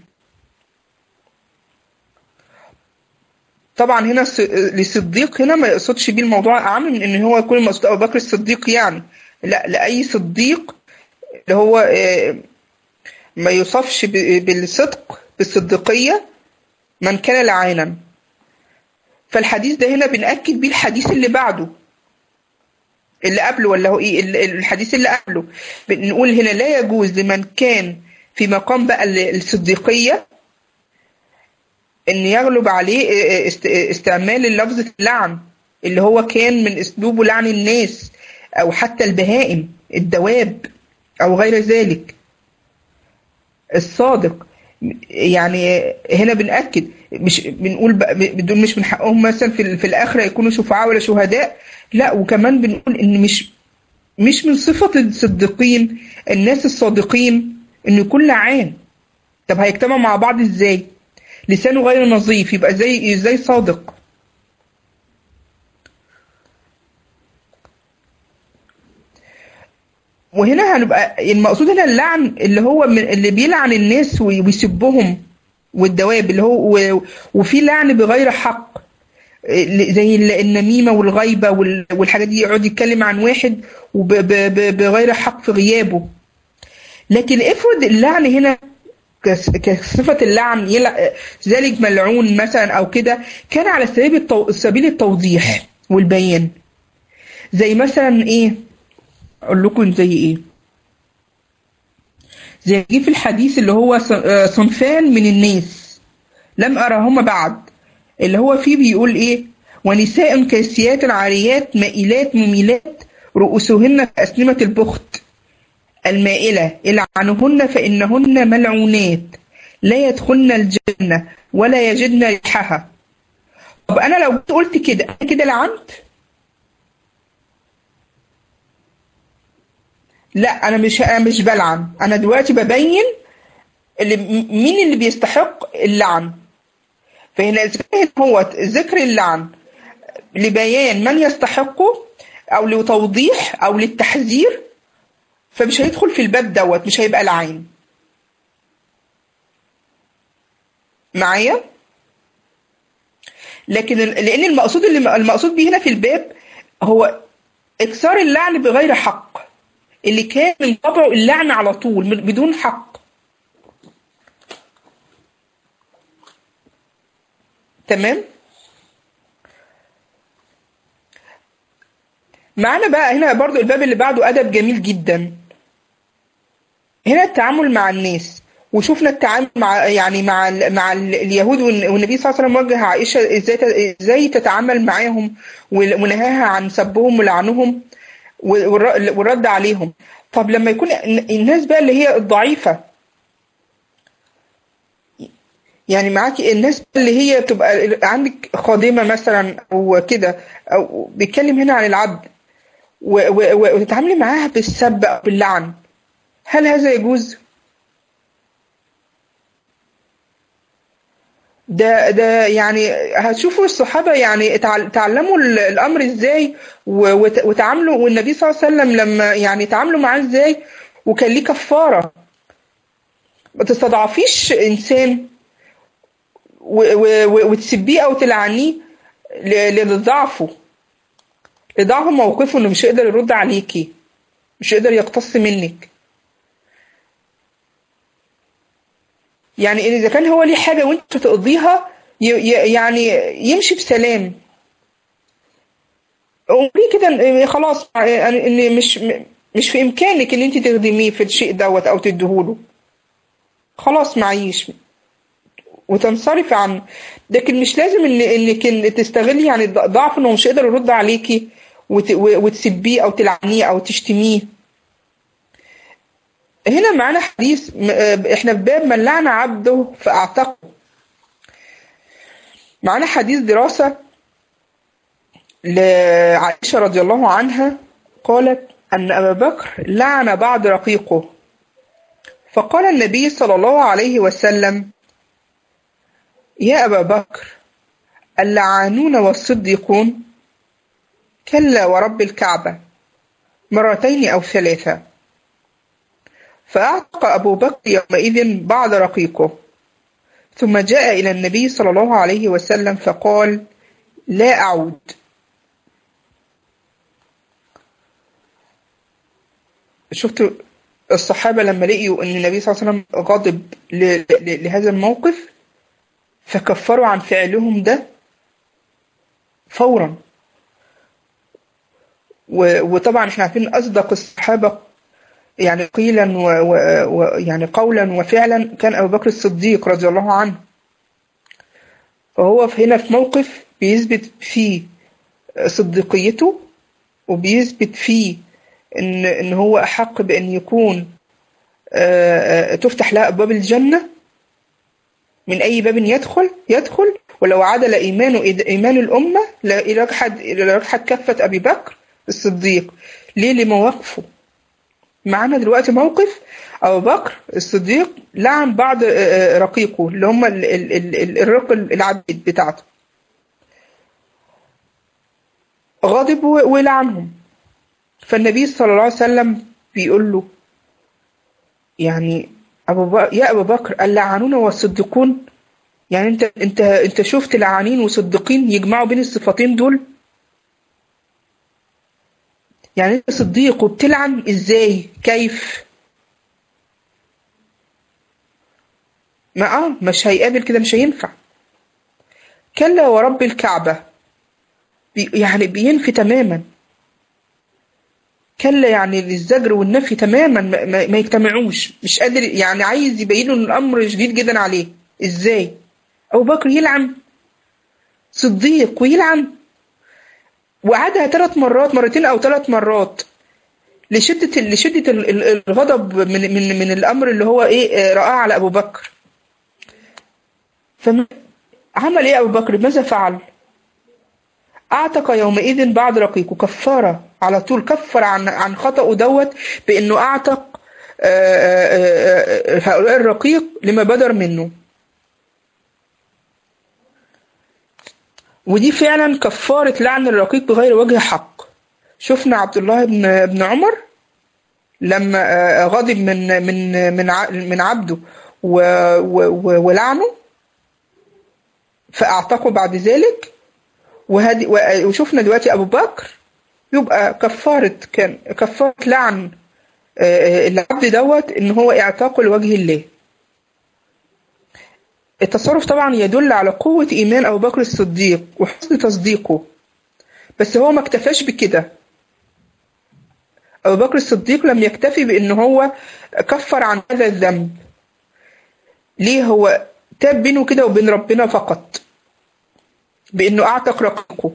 طبعا هنا لصديق هنا ما يقصدش بيه الموضوع أعم من أن هو يكون المقصود أبو بكر الصديق يعني لا لأي صديق اللي هو ما يوصفش بالصدق بالصديقية من كان لعينا فالحديث ده هنا بنأكد بيه الحديث اللي بعده اللي قبله ولا هو ايه الحديث اللي قبله بنقول هنا لا يجوز لمن كان في مقام بقى الصديقية ان يغلب عليه استعمال اللفظ اللعن اللي هو كان من اسلوبه لعن الناس او حتى البهائم الدواب او غير ذلك الصادق يعني هنا بنأكد مش بنقول بدون مش من حقهم مثلا في, في الآخرة يكونوا شفعاء ولا شهداء لا وكمان بنقول إن مش مش من صفة الصديقين الناس الصادقين إنه يكون لعان طب هيجتمعوا مع بعض إزاي؟ لسانه غير نظيف يبقى زي ازاي صادق وهنا هنبقى المقصود هنا اللعن اللي هو من اللي بيلعن الناس ويسبهم والدواب اللي هو وفي لعن بغير حق زي النميمة والغيبة والحاجات دي يقعد يتكلم عن واحد بغير حق في غيابه لكن افرض اللعن هنا كصفة اللعن ذلك ملعون مثلا أو كده كان على سبيل التو... سبيل التوضيح والبيان زي مثلا إيه أقول لكم زي إيه زي في الحديث اللي هو صنفان من الناس لم أرهما بعد اللي هو فيه بيقول إيه ونساء كاسيات عاريات مائلات مميلات رؤوسهن كأسنمة البخت المائلة العنهن فإنهن ملعونات لا يدخلن الجنة ولا يجدن ريحها طب أنا لو قلت كده أنا كده لعنت لا أنا مش أنا مش بلعن أنا دلوقتي ببين اللي مين اللي بيستحق اللعن فهنا هو ذكر اللعن لبيان من يستحقه أو لتوضيح أو للتحذير فمش هيدخل في الباب دوت مش هيبقى لعين معايا لكن لان المقصود اللي المقصود به هنا في الباب هو اكثار اللعن بغير حق اللي كان من طبعه اللعن على طول بدون حق تمام معانا بقى هنا برضو الباب اللي بعده أدب جميل جدا هنا التعامل مع الناس وشفنا التعامل مع يعني مع مع اليهود والنبي صلى الله عليه وسلم وجه عائشه ازاي ازاي تتعامل معاهم ونهاها عن سبهم ولعنهم والرد عليهم طب لما يكون الناس بقى اللي هي الضعيفه يعني معاكي الناس اللي هي بتبقى عندك خادمه مثلا او كده او بيتكلم هنا عن العبد وتتعاملي معاها بالسب او باللعن هل هذا يجوز؟ ده ده يعني هتشوفوا الصحابة يعني اتع- اتعلموا ال- الأمر ازاي و- وت- وتعاملوا والنبي صلى الله عليه وسلم لما يعني تعاملوا معاه ازاي وكان ليه كفارة ما تستضعفيش إنسان و- و- و- وتسبيه أو تلعنيه ل- لضعفه لضعف موقفه إنه مش هيقدر يرد عليكي مش هيقدر يقتص منك يعني إذا كان هو ليه حاجة وأنت تقضيها ي- ي- يعني يمشي بسلام قولي كده إن- خلاص يعني ان مش مش في امكانك ان انت تخدميه في الشيء دوت او تديهوله خلاص معيش وتنصرفي عنه لكن مش لازم ان انك إن تستغلي يعني ض- ضعف انه مش قادر يرد عليكي وت- و- وتسبيه او تلعنيه او تشتميه هنا معانا حديث م- آه، احنا في باب من لعن عبده فاعتقه معانا حديث دراسة لعائشة رضي الله عنها قالت أن أبا بكر لعن بعض رقيقه فقال النبي صلى الله عليه وسلم يا أبا بكر اللعانون والصديقون كلا ورب الكعبة مرتين أو ثلاثة فأعتق أبو بكر يومئذ بعض رقيقه ثم جاء إلى النبي صلى الله عليه وسلم فقال لا أعود شفت الصحابة لما لقيوا أن النبي صلى الله عليه وسلم غضب ل- ل- لهذا الموقف فكفروا عن فعلهم ده فورا و- وطبعا احنا عارفين أصدق الصحابة يعني قيلا ويعني و... و... يعني قولا وفعلا كان أبو بكر الصديق رضي الله عنه فهو في هنا في موقف بيثبت فيه صديقيته وبيثبت فيه إن إن هو أحق بأن يكون آه، آه، تفتح له أبواب الجنة من أي باب يدخل يدخل ولو عدل إيمانه إيد- إيمان الأمة لرجحت لرجحت كفة أبي بكر الصديق ليه لمواقفه معانا دلوقتي موقف أبو بكر الصديق لعن بعض آه، آه، رقيقه اللي هم ال- ال- ال- ال- الرق العبيد بتاعته غضب و- ولعنهم فالنبي صلى الله عليه وسلم بيقول له يعني أبو بكر يا أبو بكر اللعانون والصديقون يعني أنت أنت أنت شفت لعانين وصديقين يجمعوا بين الصفتين دول يعني أنت صديق وبتلعن إزاي كيف ما آه مش هيقابل كده مش هينفع كلا ورب الكعبة بي يعني بينفي تماما كلا يعني للزجر والنفي تماما ما, ما, ما يجتمعوش مش قادر يعني عايز يبين له ان الامر شديد جدا عليه ازاي ابو بكر يلعن صديق ويلعن وعادها ثلاث مرات مرتين او ثلاث مرات لشدة لشدة ال- ال- الغضب من من من الامر اللي هو ايه آه، رآه على ابو بكر فعمل ايه ابو بكر ماذا فعل اعتق يومئذ بعد رقيقه كفاره على طول كفر عن عن خطأه دوت بانه اعتق آه، آه، آه، هؤلاء الرقيق لما بدر منه ودي فعلا كفارة لعن الرقيق بغير وجه حق شفنا عبد الله بن بن عمر لما آه، غضب من من من ع- من عبده و- و- و- ولعنه فاعتقه بعد ذلك وهدي و- وشفنا دلوقتي ابو بكر يبقى كفارة كان كفارة لعن آه، آه، العبد دوت ان هو اعتاقه لوجه الله التصرف طبعا يدل على قوة إيمان أبو بكر الصديق وحسن تصديقه بس هو ما اكتفاش بكده أبو بكر الصديق لم يكتفي بأن هو كفر عن هذا الذنب ليه هو تاب بينه كده وبين ربنا فقط بأنه أعتق رقيقه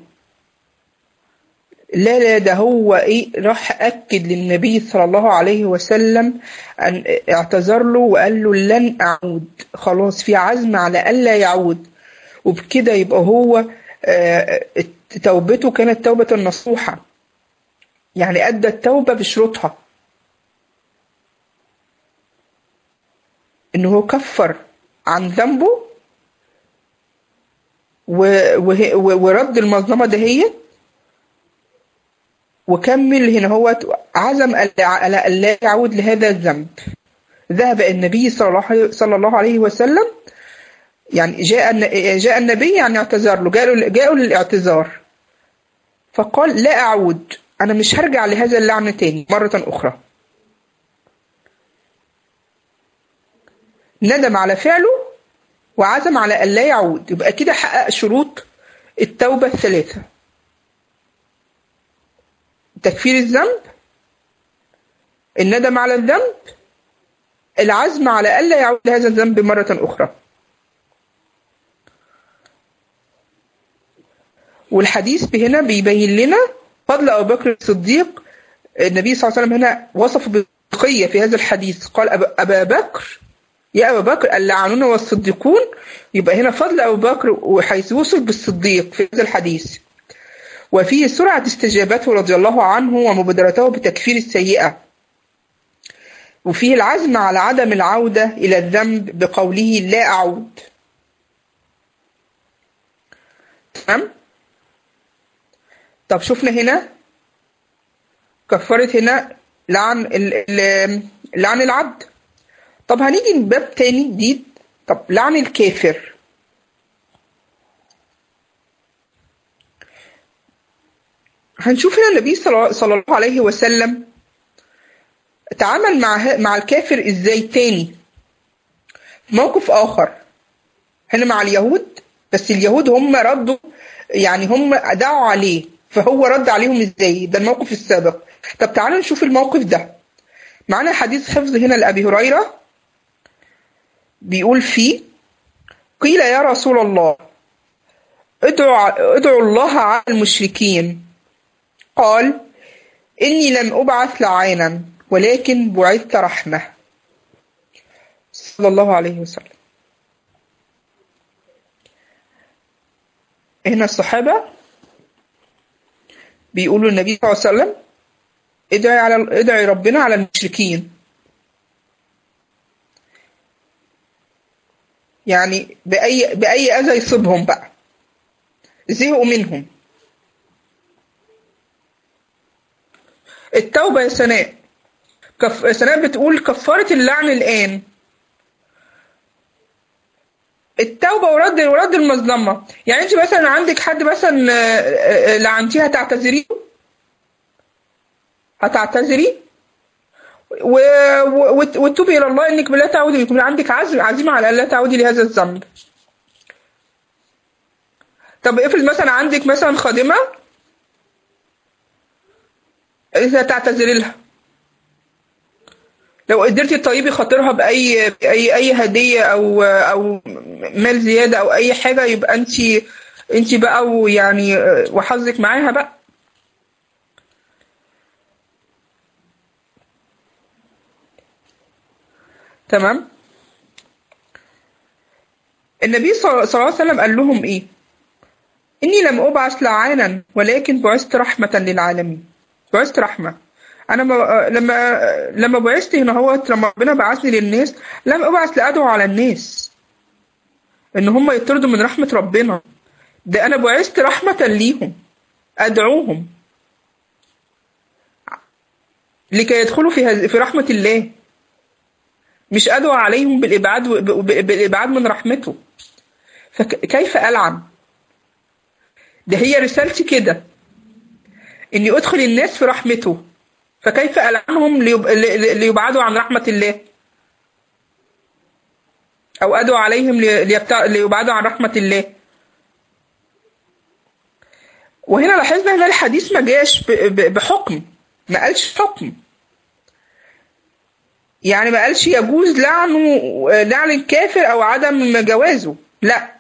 لا لا ده هو ايه راح اكد للنبي صلى الله عليه وسلم ان اعتذر له وقال له لن اعود خلاص في عزم على الا يعود وبكده يبقى هو آه، توبته كانت توبة نصوحة يعني ادى التوبة بشروطها ان هو كفر عن ذنبه و- وه- و- ورد المظلمة دهيت وكمل هنا هو عزم ألا- على ألا يعود لهذا الذنب ذهب النبي صلى الله عليه- صلى الله عليه وسلم يعني جاء الن- جاء النبي يعني اعتذر له جاء جاءوا للاعتذار فقال لا أعود أنا مش هرجع لهذا اللعن تاني مرة أخرى ندم على فعله وعزم على أن لا يعود يبقى كده حقق شروط التوبة الثلاثة تكفير الذنب الندم على الذنب العزم على ألا يعود لهذا الذنب مرة أخرى والحديث هنا بيبين لنا فضل أبو بكر الصديق النبي صلى الله عليه وسلم هنا وصف بالصديقية في هذا الحديث قال أب- أبا بكر يا أبا بكر اللعنون والصديقون يبقى هنا فضل أبو بكر وحيث وصف بالصديق في هذا الحديث وفيه سرعة استجابته رضي الله عنه ومبادرته بتكفير السيئة وفيه العزم على عدم العودة إلى الذنب بقوله لا أعود تمام طب شفنا هنا كفرت هنا لعن ال- ال- لعن العبد طب هنيجي لباب تاني جديد طب لعن الكافر هنشوف هنا النبي صلى صلى الله عليه وسلم تعامل مع ه- مع الكافر ازاي تاني في موقف اخر هنا مع اليهود بس اليهود هم ردوا يعني هم دعوا عليه فهو رد عليهم ازاي ده الموقف السابق طب تعالوا نشوف الموقف ده معانا حديث حفظ هنا لأبي هريرة بيقول فيه قيل يا رسول الله ادعو, ادعو الله على المشركين قال إني لم أبعث لعانا ولكن بعثت رحمة صلى الله عليه وسلم هنا الصحابة بيقولوا النبي صلى الله عليه وسلم ادعي على ادعي ربنا على المشركين يعني بأي بأي أذى يصيبهم بقى زهقوا منهم التوبة يا سناء كف... سناء بتقول كفارة اللعن الآن التوبة ورد ورد المظلمة يعني انت مثلا عندك حد مثلا آه، آه، لعنتيه هتعتذري له؟ هتعتذري و... و... وت- وتوبي الى الله انك لا تعودي يكون عندك عزم عزيمه على ان لا تعودي لهذا الذنب طب افرض مثلا عندك مثلا خادمه انت هتعتذري لها لو قدرتي تطيبي خاطرها باي اي اي هديه او او مال زياده او اي حاجه يبقى انت انت بقى ويعني وحظك معاها بقى تمام النبي صلى صلى الله عليه وسلم قال لهم ايه اني لم ابعث لعانا ولكن بعثت رحمه للعالمين بعثت رحمه انا ما لما لما بعثت هنا هو لما ربنا بعثني للناس لم ابعث لادعو على الناس ان هم يطردوا من رحمه ربنا ده انا بعثت رحمه ليهم ادعوهم لكي يدخلوا في هذ- في رحمه الله مش أدعو عليهم بالإبعاد بالإبعاد من رحمته فكيف ألعن ده هي رسالتي كده إني أدخل الناس في رحمته فكيف ألعنهم ليب... لي- ليبعدوا عن رحمة الله أو أدعو عليهم لي- ليبتع... ليبعدوا عن رحمة الله وهنا لاحظنا ان الحديث ما جاش ب... ب... بحكم ما قالش حكم يعني ما قالش يجوز لعنه لعن الكافر او عدم جوازه لا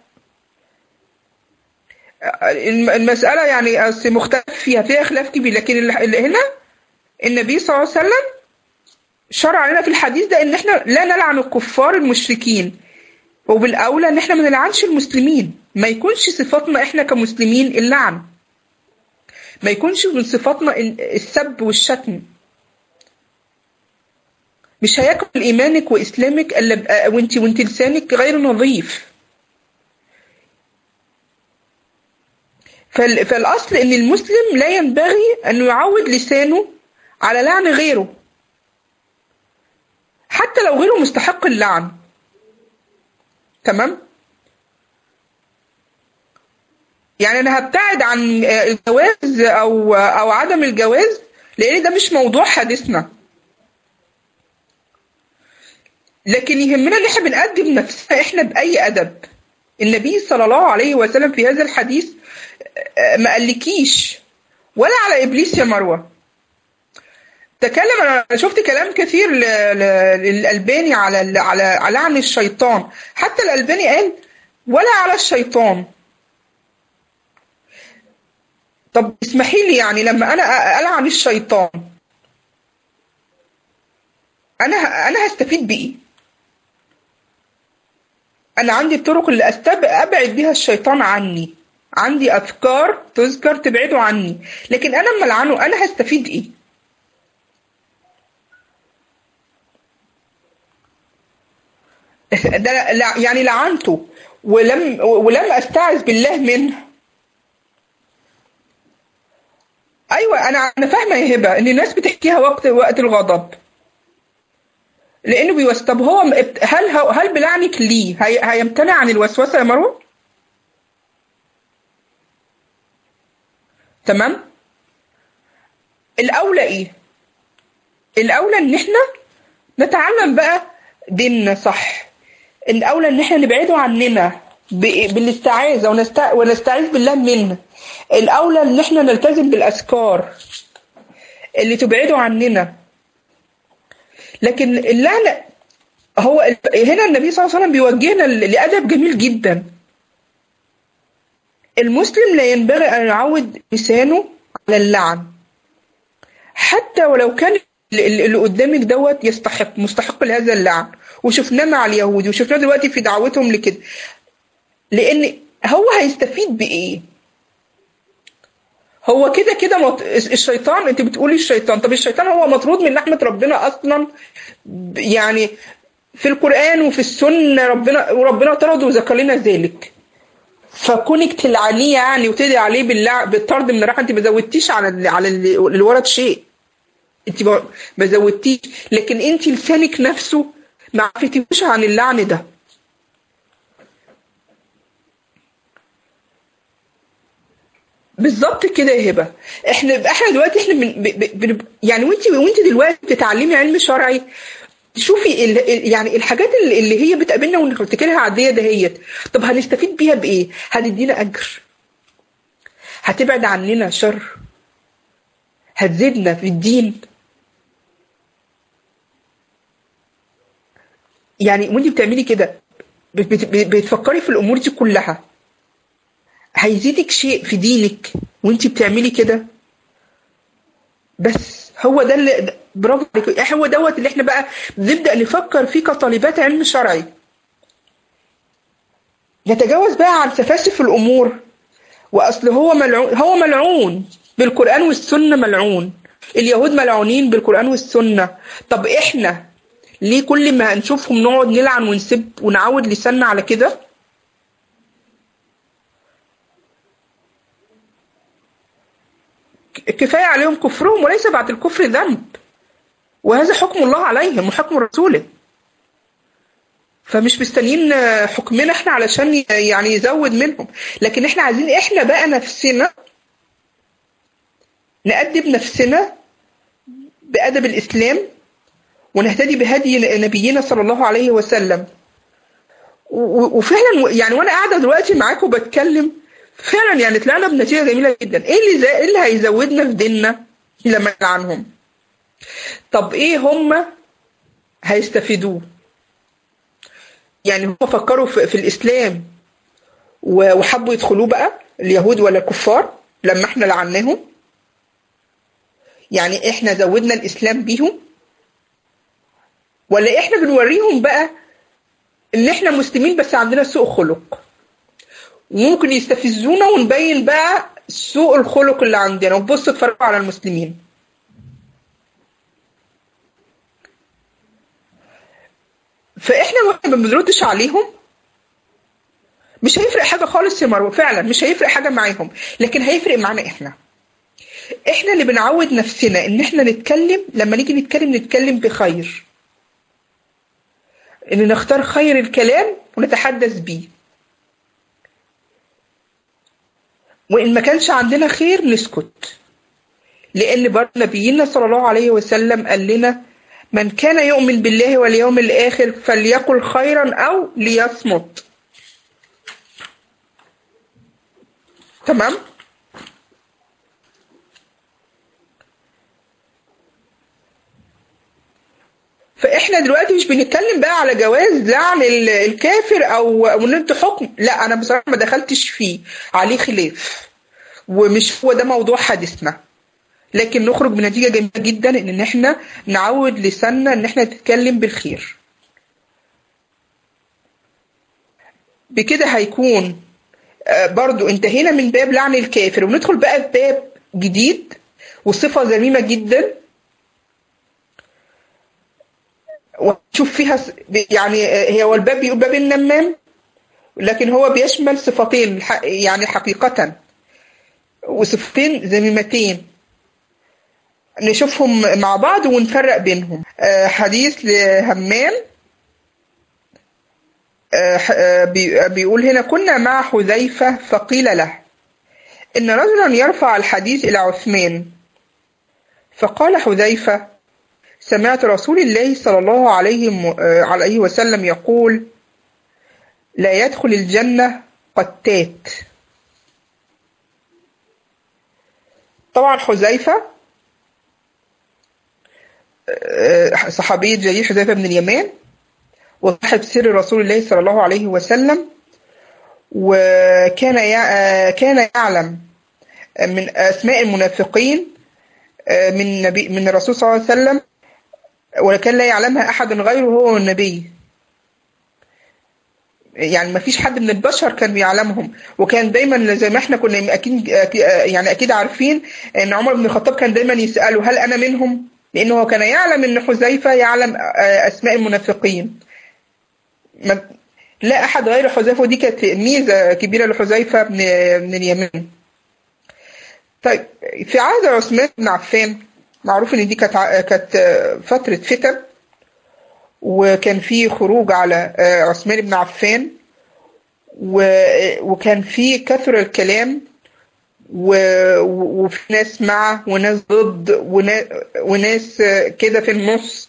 الم- المسألة يعني أصل مختلف فيها فيها خلاف كبير لكن اللي اللي هنا النبي صلى الله عليه وسلم شرع لنا في الحديث ده ان احنا لا نلعن الكفار المشركين وبالاولى ان احنا ما نلعنش المسلمين ما يكونش صفاتنا احنا كمسلمين اللعن ما يكونش من صفاتنا ال- السب والشتم مش هيكمل ايمانك واسلامك الا ب- وانت وانت لسانك غير نظيف فال- فالأصل إن المسلم لا ينبغي أنه يعود لسانه على لعن غيره حتى لو غيره مستحق اللعن تمام يعني أنا هبتعد عن الجواز أو أو عدم الجواز لأن ده مش موضوع حديثنا لكن يهمنا ان احنا بنقدم نفسنا احنا باي ادب النبي صلى الله عليه وسلم في هذا الحديث آه، ما قالكيش ولا على ابليس يا مروه تكلم انا شفت كلام كثير ل- ل- للالباني على ال- على على لعن الشيطان حتى الالباني قال ولا على الشيطان طب اسمحي لي يعني لما انا أ- العن الشيطان انا ه- انا هستفيد بايه انا عندي الطرق اللي أستب... ابعد بيها الشيطان عني عندي افكار تذكر تبعده عني لكن انا اما العنه انا هستفيد ايه ده لا يعني لعنته ولم ولم استعذ بالله منه ايوه انا انا فاهمه يا هبه ان الناس بتحكيها وقت وقت الغضب لانه بيوس طب هو هل هل بلعنك ليه هي... هيمتنع عن الوسوسه يا مروه تمام الاولى ايه الاولى ان احنا نتعلم بقى ديننا صح الاولى ان احنا نبعده عننا ب- بالاستعاذه ونست... ونستعيذ بالله منه الاولى ان احنا نلتزم بالاذكار اللي تبعده عننا لكن اللعنه هو ال- هنا النبي صلى الله عليه وسلم بيوجهنا ل- لادب جميل جدا المسلم لا ينبغي ان يعود لسانه على اللعن حتى ولو كان ال- ال- اللي قدامك دوت يستحق مستحق لهذا اللعن وشفناه مع اليهود وشفناه دلوقتي في دعوتهم لكده لان هو هيستفيد بايه هو كده كده مط... الشيطان انت بتقولي الشيطان طب الشيطان هو مطرود من رحمه ربنا اصلا ب- يعني في القران وفي السنه ربنا وربنا طرده وذكر لنا ذلك فكونك تلعنيه يعني وتدعي عليه باللع... بالطرد من الرحمه انت ما زودتيش على ال... على ال- اللي ورد شيء انت ما ما زودتيش لكن انت لسانك نفسه ما عرفتيش عن اللعن ده بالظبط كده يا هبه احنا احنا دلوقتي احنا من ب... ب... بن- يعني وانت وانت دلوقتي بتتعلمي علم شرعي شوفي ال... ال- يعني الحاجات اللي اللي هي بتقابلنا ونفتكرها عاديه دهيت طب هنستفيد بيها بايه؟ هتدينا اجر هتبعد عننا شر هتزيدنا في الدين يعني وانت بتعملي كده بت- بت- بتفكري في الامور دي كلها هيزيدك شيء في دينك وانت بتعملي كده بس هو ده اللي برافو عليك هو دوت اللي احنا بقى بنبدا نفكر فيه كطالبات علم شرعي نتجاوز بقى عن سفاسف الامور واصل هو ملعون هو ملعون بالقران والسنه ملعون اليهود ملعونين بالقران والسنه طب احنا ليه كل ما نشوفهم نقعد نلعن ونسب ونعود لساننا على كده كفاية عليهم كفرهم وليس بعد الكفر ذنب وهذا حكم الله عليهم وحكم رسوله فمش مستنيين حكمنا احنا علشان يعني يزود منهم لكن احنا عايزين احنا بقى نفسنا نأدب نفسنا بأدب الإسلام ونهتدي بهدي نبينا صلى الله عليه وسلم و- وفعلا يعني وانا قاعده دلوقتي معاكم بتكلم فعلا يعني طلعنا بنتيجه جميله جدا ايه اللي زي ايه اللي هيزودنا في ديننا لما نلعنهم طب ايه هم هيستفيدوه يعني هم فكروا في, في الاسلام و- وحبوا يدخلوه بقى اليهود ولا الكفار لما احنا لعناهم يعني احنا زودنا الاسلام بيهم ولا احنا بنوريهم بقى ان احنا مسلمين بس عندنا سوء خلق وممكن يستفزونا ونبين بقى سوء الخلق اللي عندنا وبص اتفرجوا على المسلمين فاحنا واحنا ما بنردش عليهم مش هيفرق حاجه خالص يا مروه فعلا مش هيفرق حاجه معاهم لكن هيفرق معانا احنا احنا اللي بنعود نفسنا ان احنا نتكلم لما نيجي نتكلم نتكلم بخير ان نختار خير الكلام ونتحدث بيه وان ما كانش عندنا خير نسكت لان برضه نبينا صلى الله عليه وسلم قال لنا من كان يؤمن بالله واليوم الاخر فليقل خيرا او ليصمت تمام فاحنا دلوقتي مش بنتكلم بقى على جواز لعن ال- الكافر او او ندي حكم لا انا بصراحه ما دخلتش فيه عليه خلاف ومش هو ده موضوع حديثنا لكن نخرج بنتيجه جميله جدا ان احنا نعود لساننا ان احنا نتكلم بالخير بكده هيكون آه، برضو انتهينا من باب لعن الكافر وندخل بقى في باب جديد وصفة ذميمة جدا ونشوف فيها س- يعني آه، هي هو الباب بيقول باب النمام لكن هو بيشمل صفتين ح- يعني حقيقة وصفتين ذميمتين نشوفهم مع بعض ونفرق بينهم آه، حديث لهمام آه، ح- آه، بي- بيقول هنا كنا مع حذيفة فقيل له إن رجلا يرفع الحديث إلى عثمان فقال حذيفة سمعت رسول الله صلى الله عليه م- آه، عليه وسلم يقول لا يدخل الجنة قتات طبعا حذيفة آه، صحابي جليل حذيفة بن اليمان وصاحب سر رسول الله صلى الله عليه وسلم وكان يع- آه، كان يعلم من أسماء المنافقين آه، من نبي من الرسول صلى الله عليه وسلم ولكن لا يعلمها أحد غيره هو النبي يعني ما فيش حد من البشر كان بيعلمهم وكان دايما زي ما احنا كنا اكيد أكيد- يعني اكيد عارفين ان عمر بن الخطاب كان دايما يساله هل انا منهم لانه هو كان يعلم ان حذيفه يعلم آه، اسماء المنافقين ما- لا احد غير حذيفه ودي كانت ميزه كبيره لحذيفه بن بن اليمن طيب في عهد عثمان بن عفان معروف ان دي كانت ع- كانت آه، فتره فتن وكان في خروج على آه، عثمان بن عفان و- وكان في كثر الكلام و- و- وفي ناس مع وناس ضد ونا- وناس آه، كده في النص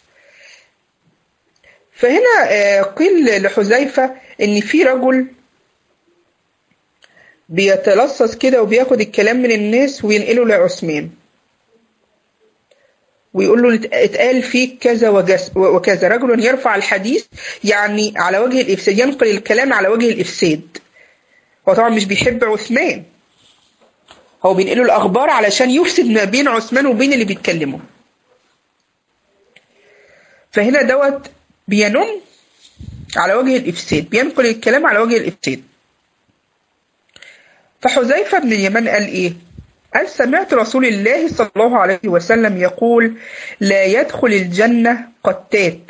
فهنا آه، قيل لحذيفة إن في رجل بيتلصص كده وبياخد الكلام من الناس وينقله لعثمان ويقول له ات- اتقال فيك كذا وجس- وكذا رجل يرفع الحديث يعني على وجه الإفساد ينقل الكلام على وجه الإفساد هو طبعا مش بيحب عثمان هو بينقله الأخبار علشان يفسد ما بين عثمان وبين اللي بيتكلموا فهنا دوت بينم على وجه الإفساد بينقل الكلام على وجه الإفساد فحذيفة بن اليمان قال إيه؟ قال سمعت رسول الله صلى الله عليه وسلم يقول لا يدخل الجنة قتات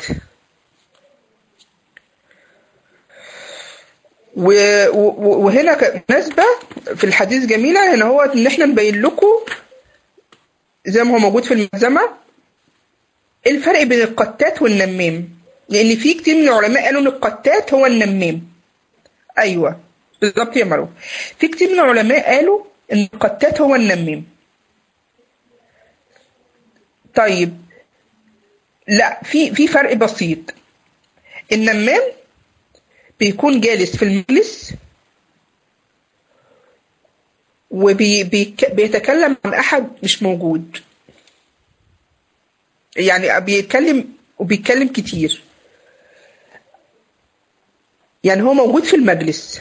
و- و- وهنا ك- مناسبة في الحديث جميلة هنا هو إن إحنا نبين لكم زي ما هو موجود في الملزمة الفرق بين القتات والنمام لأن في كتير من العلماء قالوا إن القتات هو النمام أيوه بالظبط يا مروه في كتير من العلماء قالوا إن القتات هو النمام طيب لا في في فرق بسيط النمام بيكون جالس في المجلس وبيتكلم عن أحد مش موجود يعني بيتكلم وبيتكلم كتير يعني هو موجود في المجلس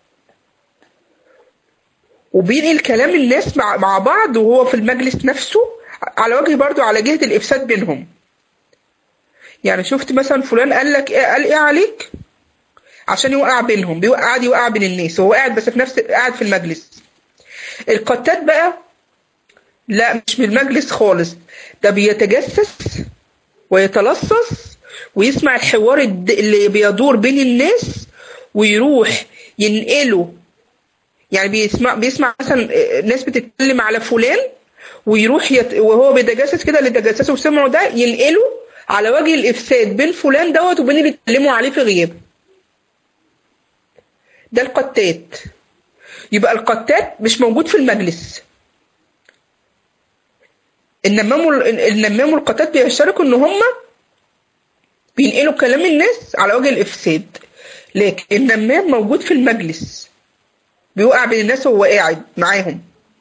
وبينقل كلام الناس مع, مع بعض وهو في المجلس نفسه على وجه برضو على جهة الإفساد بينهم يعني شفت مثلا فلان قال لك إيه قال ايه عليك عشان يوقع بينهم بيوقع قاعد يوقع بين الناس وهو قاعد بس في نفس قاعد في المجلس القتات بقى لا مش من المجلس خالص ده بيتجسس ويتلصص ويسمع الحوار الد- اللي بيدور بين الناس ويروح ينقله يعني بيسمع بيسمع مثلا ناس بتتكلم على فلان ويروح يت... وهو بيتجسس كده اللي تجسسه وسمعه ده ينقله على وجه الافساد بين فلان دوت وبين اللي اتكلموا عليه في غيابه ده القتات يبقى القتات مش موجود في المجلس النمام النمام والقتات بيشتركوا ان هم بينقلوا كلام الناس على وجه الافساد لكن النمام موجود في المجلس بيوقع بين الناس وهو قاعد معاهم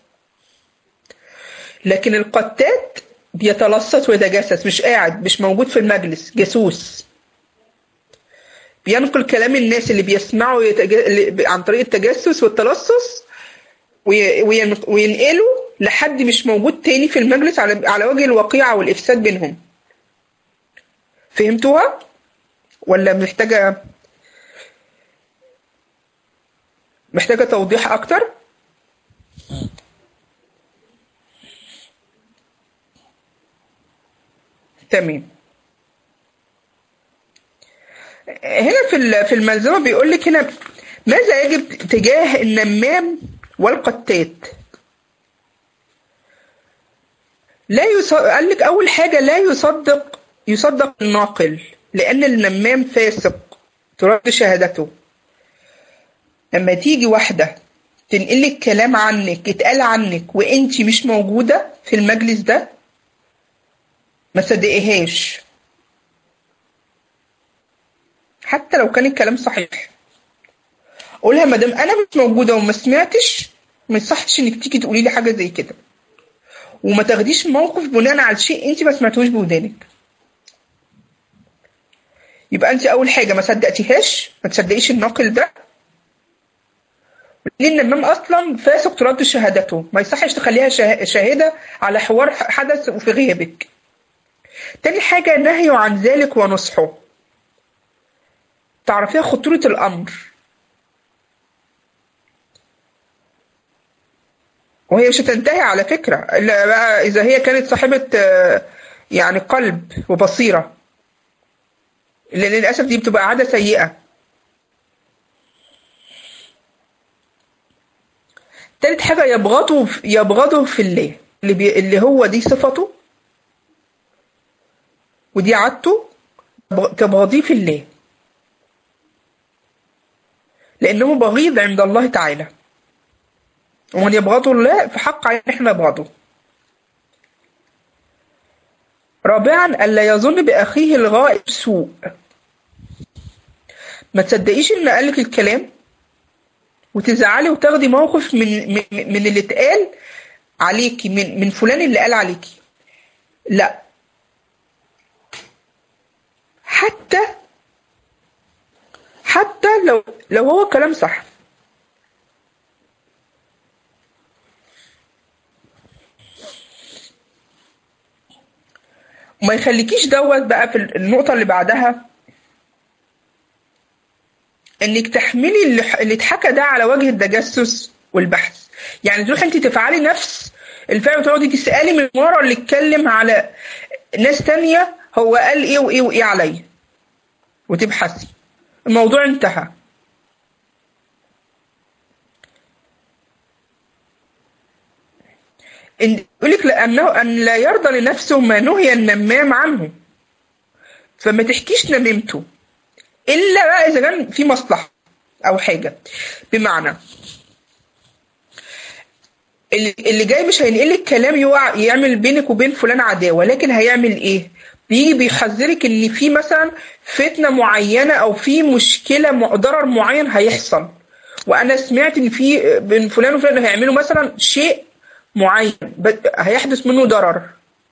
لكن القتات بيتلصص ويتجسس مش قاعد مش موجود في المجلس جاسوس بينقل كلام الناس اللي بيسمعوا يتج... عن طريق التجسس والتلصص وي... وين... وينقله لحد مش موجود تاني في المجلس على على وجه الوقيعة والإفساد بينهم فهمتوها ولا محتاجة محتاجة توضيح أكتر تمام هنا في في الملزمة بيقول لك هنا ماذا يجب تجاه النمام والقتات لا يصدق قال لك أول حاجة لا يصدق يصدق الناقل لأن النمام فاسق ترد شهادته لما تيجي واحدة تنقل لك كلام عنك يتقال عنك وانت مش موجودة في المجلس ده ما صدقيهاش حتى لو كان الكلام صحيح قولها مادام انا مش موجودة وما سمعتش ما يصحش انك تيجي تقولي لي حاجة زي كده وما تاخديش موقف بناء على شيء انت ما سمعتوش بودانك يبقى انت اول حاجة ما صدقتيهاش ما تصدقيش الناقل ده لان النمام اصلا فاسق ترد شهادته ما يصحش تخليها شاهدة على حوار حدث وفي غيابك تاني حاجة نهي عن ذلك ونصحه تعرفيها خطورة الأمر وهي مش هتنتهي على فكرة إلا بقى إذا هي كانت صاحبة يعني قلب وبصيرة لأن للأسف دي بتبقى عادة سيئة تالت حاجة يبغضه يبغضه في الله اللي, بي اللي هو دي صفته ودي عادته تبغضيه في الله لأنه بغيض عند الله تعالى ومن يبغضه الله فحق عليه احنا نبغضه رابعا ألا يظن بأخيه الغائب سوء ما تصدقيش إن قالك الكلام وتزعلي وتاخدي موقف من من, من اللي اتقال عليكي من من فلان اللي قال عليكي لا حتى حتى لو لو هو كلام صح وما يخليكيش دوت بقى في النقطة اللي بعدها انك تحملي اللي اتحكى ده على وجه التجسس والبحث يعني تروحي انت تفعلي نفس الفعل وتقعدي تسألي من ورا اللي اتكلم على ناس تانية هو قال ايه وايه وايه عليا وتبحثي الموضوع انتهى إن يقولك لأنه أن لا يرضى لنفسه ما نهي النمام عنه فما تحكيش نميمته إلا بقى إذا كان في مصلحة أو حاجة بمعنى اللي جاي مش هينقل لك كلام يوقع يعمل بينك وبين فلان عداوة لكن هيعمل إيه؟ بيجي بيحذرك ان في مثلا فتنه معينه او في مشكله ضرر معين هيحصل وانا سمعت ان في بين فلان وفلان هيعملوا مثلا شيء معين هيحدث منه ضرر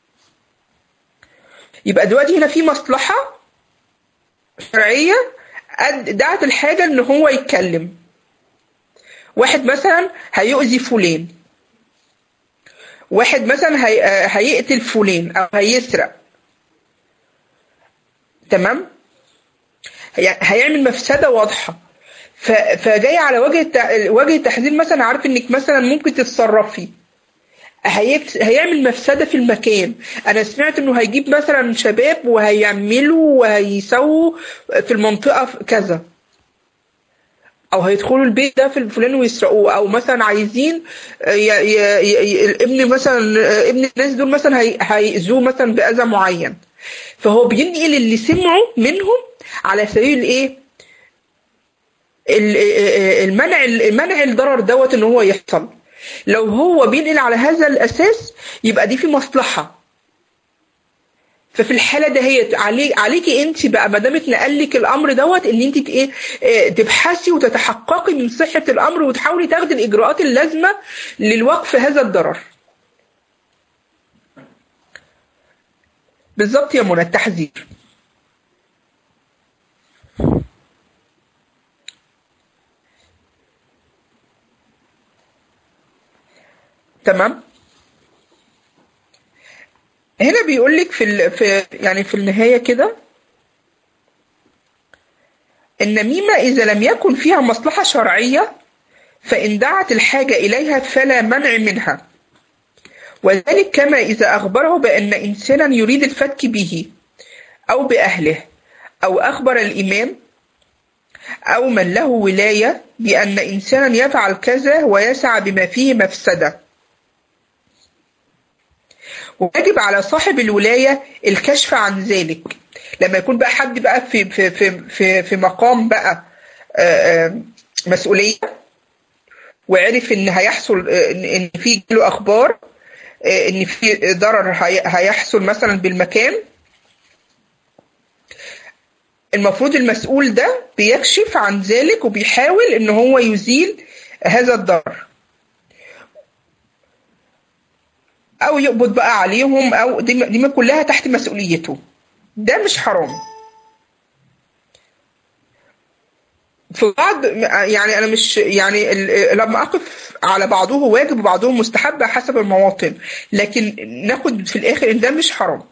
يبقى دلوقتي هنا في مصلحه شرعيه دعت الحاجه ان هو يتكلم واحد مثلا هيؤذي فلان واحد مثلا هي... هيقتل فلان او هيسرق تمام هيعمل مفسده واضحه فجاي على وجه وجه التحذير مثلا عارف انك مثلا ممكن تتصرفي هيعمل مفسدة في المكان أنا سمعت إنه هيجيب مثلا شباب وهيعملوا وهيسووا في المنطقة كذا او هيدخلوا البيت ده في الفلاني ويسرقوه او مثلا عايزين ي... ي... ي... ابن مثلا ابن الناس دول مثلا هي... هيأذوه مثلا بأذى معين فهو بينقل اللي سمعه منهم على سبيل ايه المنع المنع الضرر دوت ان هو يحصل لو هو بينقل على هذا الاساس يبقى دي في مصلحه ففي الحاله دهيت عليك عليكي انت بقى ما دام اتنقل لك الامر دوت ان انت ايه تبحثي وتتحققي من صحه الامر وتحاولي تاخدي الاجراءات اللازمه للوقف هذا الضرر. بالظبط يا منى التحذير. تمام؟ هنا بيقول لك في ال... في يعني في النهايه كده النميمه اذا لم يكن فيها مصلحه شرعيه فان دعت الحاجه اليها فلا منع منها وذلك كما اذا اخبره بان انسانا يريد الفتك به او باهله او اخبر الامام او من له ولايه بان انسانا يفعل كذا ويسعى بما فيه مفسده ويجب على صاحب الولاية الكشف عن ذلك لما يكون بقى حد بقى في في في في, في مقام بقى مسؤولية وعرف ان هيحصل ان في له اخبار ان في ضرر هيحصل مثلا بالمكان المفروض المسؤول ده بيكشف عن ذلك وبيحاول ان هو يزيل هذا الضرر او يقبض بقى عليهم او دي, دي كلها تحت مسؤوليته ده مش حرام في بعض يعني انا مش يعني لما اقف على بعضه واجب وبعضه مستحب حسب المواطن لكن ناخد في الاخر ان ده مش حرام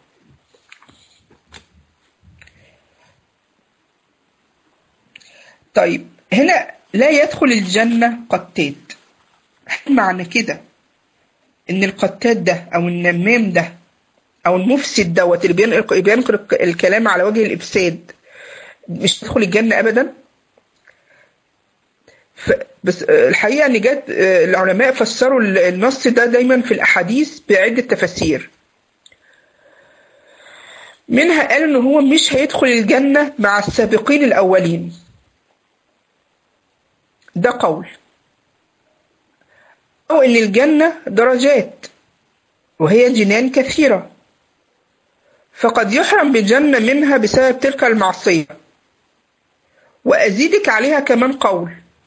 طيب هنا لا يدخل الجنة قتات معنى كده ان القتال ده او النمام ده او المفسد دوت اللي بينقل بينقل الكلام على وجه الافساد مش يدخل الجنه ابدا بس الحقيقه ان جت العلماء فسروا النص ده دايما في الاحاديث بعده تفاسير منها قالوا ان هو مش هيدخل الجنه مع السابقين الاولين ده قول أو إن الجنة درجات وهي جنان كثيرة فقد يحرم بالجنة منها بسبب تلك المعصية وأزيدك عليها كمان قول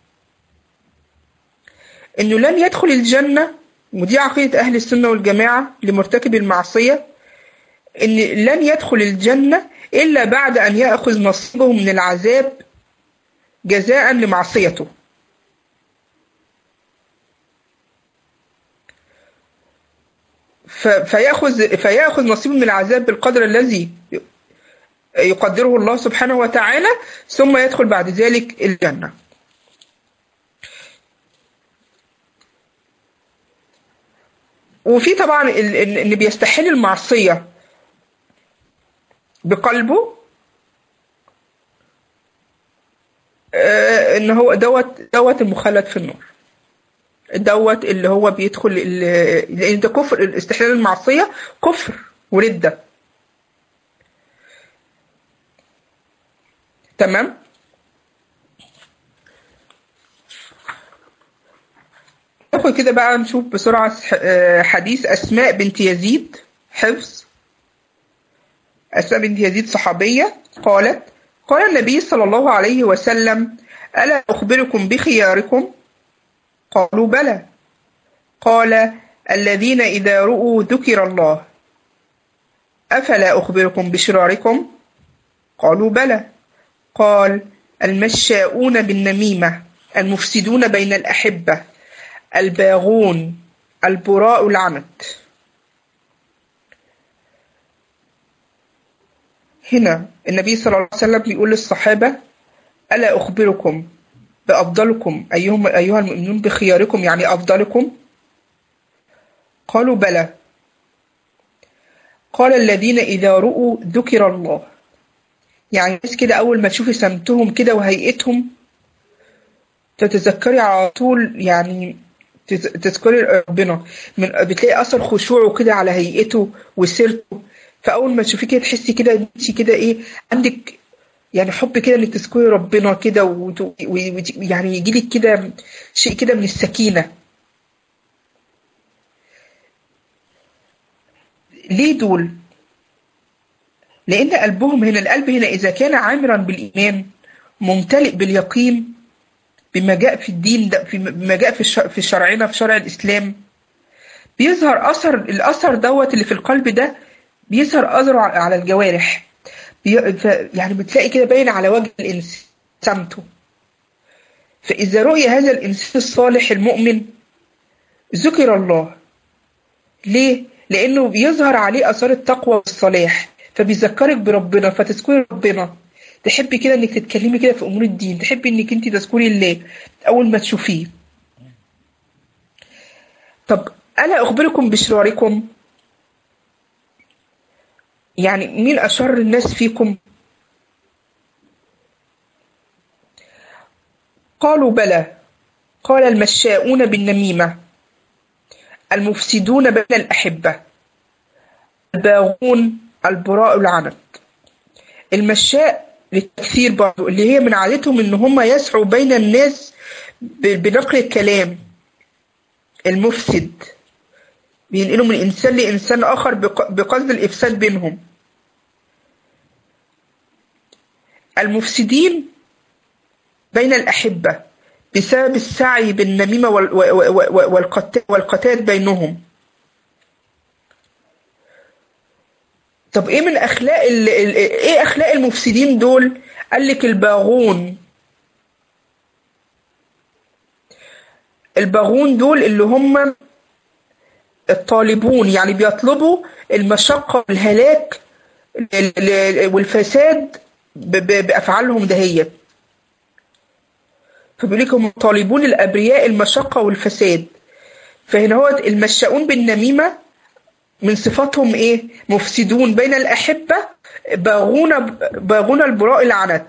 إنه لن يدخل الجنة ودي عقيدة أهل السنة والجماعة لمرتكب المعصية إن لن يدخل الجنة إلا بعد أن يأخذ نصيبه من العذاب جزاء لمعصيته فيأخذ فيأخذ نصيبه من العذاب بالقدر الذي يقدره الله سبحانه وتعالى ثم يدخل بعد ذلك الجنة وفي طبعا اللي بيستحل المعصية بقلبه ان هو دوت دوت المخلد في النار دوت اللي هو بيدخل لان ده كفر استحلال المعصيه كفر ورده تمام ندخل كده بقى نشوف بسرعة حديث أسماء بنت يزيد حفظ أسماء بنت يزيد صحابية قالت قال النبي صلى الله عليه وسلم ألا أخبركم بخياركم قالوا بلى قال الذين إذا رؤوا ذكر الله أفلا أخبركم بشراركم قالوا بلى قال المشاؤون بالنميمة المفسدون بين الأحبة الباغون البراء العمت هنا النبي صلى الله عليه وسلم بيقول للصحابة ألا أخبركم بأفضلكم أيهم أيها المؤمنون بخياركم يعني أفضلكم قالوا بلى قال الذين إذا رؤوا ذكر الله يعني الناس كده أول ما تشوفي سمتهم كده وهيئتهم تتذكري على طول يعني تز- تذكري ربنا من بتلاقي اثر خشوعه كده على هيئته وسيرته فاول ما تشوفيه كده تحسي كده ان انت كده ايه عندك يعني حب كده انك تذكري ربنا كده ويعني يجيلك كده شيء كده من السكينه ليه دول؟ لأن قلبهم هنا القلب هنا إذا كان عامرا بالإيمان ممتلئ باليقين بما جاء في الدين ده في بما جاء في الش- في شرعنا في شرع الإسلام بيظهر أثر الأثر دوت اللي في القلب ده بيظهر أثره ع- على الجوارح بي- ف- يعني بتلاقي كده باين على وجه الإنسان سمته فإذا رؤي هذا الإنسان الصالح المؤمن ذكر الله ليه؟ لأنه بيظهر عليه آثار التقوى والصلاح فبيذكرك بربنا فتذكري ربنا تحبي كده انك تتكلمي كده في امور الدين تحبي انك انت تذكري الله اول ما تشوفيه طب الا اخبركم بشراركم يعني مين اشر الناس فيكم قالوا بلى قال المشاؤون بالنميمه المفسدون بين الاحبه الباغون البراء العنت المشاء للتكثير برضو اللي هي من عادتهم ان هم يسعوا بين الناس ب- بنقل الكلام المفسد بينقلوا من انسان لانسان اخر بق- بقصد الافساد بينهم المفسدين بين الاحبه بسبب السعي بالنميمه وال- و- و- و- والقت- والقتال بينهم طب ايه من اخلاق ال... ال... ايه اخلاق المفسدين دول قال لك الباغون الباغون دول اللي هم الطالبون يعني بيطلبوا المشقة والهلاك ل- ل- والفساد ب... ب... بافعالهم دهيت فبيقول لك هم طالبون الابرياء المشقة والفساد فهنا هو المشاؤون بالنميمة من صفاتهم ايه مفسدون بين الاحبه باغون باغون البراء العنت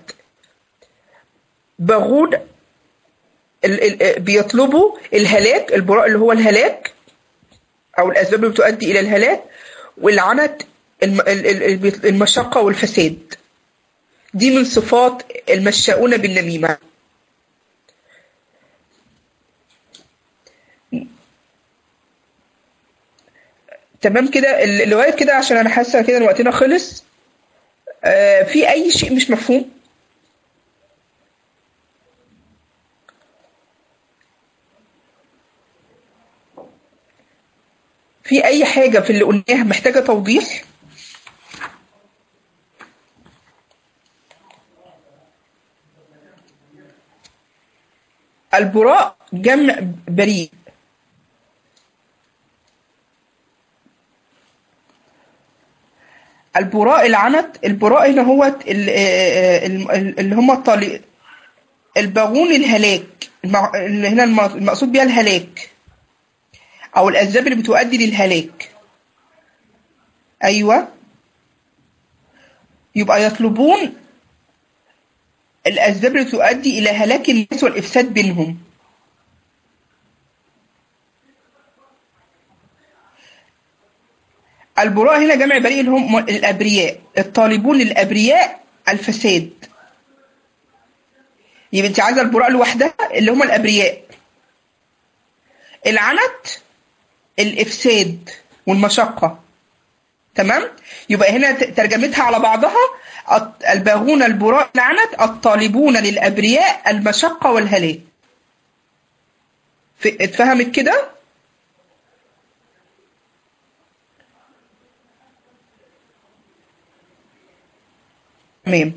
باغون ال ال بيطلبوا الهلاك البراء اللي هو الهلاك او الاسباب اللي بتؤدي الى الهلاك والعنت الم- ال- ال- ال- المشقه والفساد دي من صفات المشاؤون بالنميمه تمام كده ال- لغايه كده عشان انا حاسه كده ان وقتنا خلص آه في اي شيء مش مفهوم في اي حاجه في اللي قلناها محتاجه توضيح البراء جمع بريء البراء العنت البراء هنا هو ال- آه، ال- ال- اللي هم الطالي الباغون الهلاك المع- اللي هنا الم- المقصود بيها الهلاك او الاسباب اللي بتؤدي للهلاك ايوه يبقى يطلبون الاسباب اللي تؤدي الى هلاك الناس والافساد بينهم البراء هنا جمع بريء اللي هم الابرياء الطالبون للابرياء الفساد يبقى انت عايزه البراء لوحدها اللي هم الابرياء العنت الافساد والمشقه تمام يبقى هنا ت- ترجمتها على بعضها الط- الباغون البراء العنت الطالبون للابرياء المشقه والهلاك ف- اتفهمت كده تمام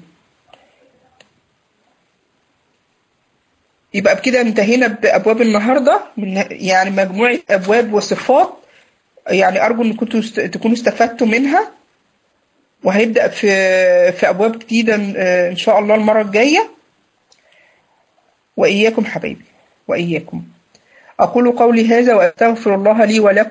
يبقى بكده انتهينا بأبواب النهاردة من يعني مجموعة أبواب وصفات يعني أرجو إن كنتوا است- تكونوا استفدتوا منها وهنبدأ في في أبواب جديدة آه، إن شاء الله المرة الجاية وإياكم حبايبي وإياكم أقول قولي هذا وأستغفر الله لي ولكم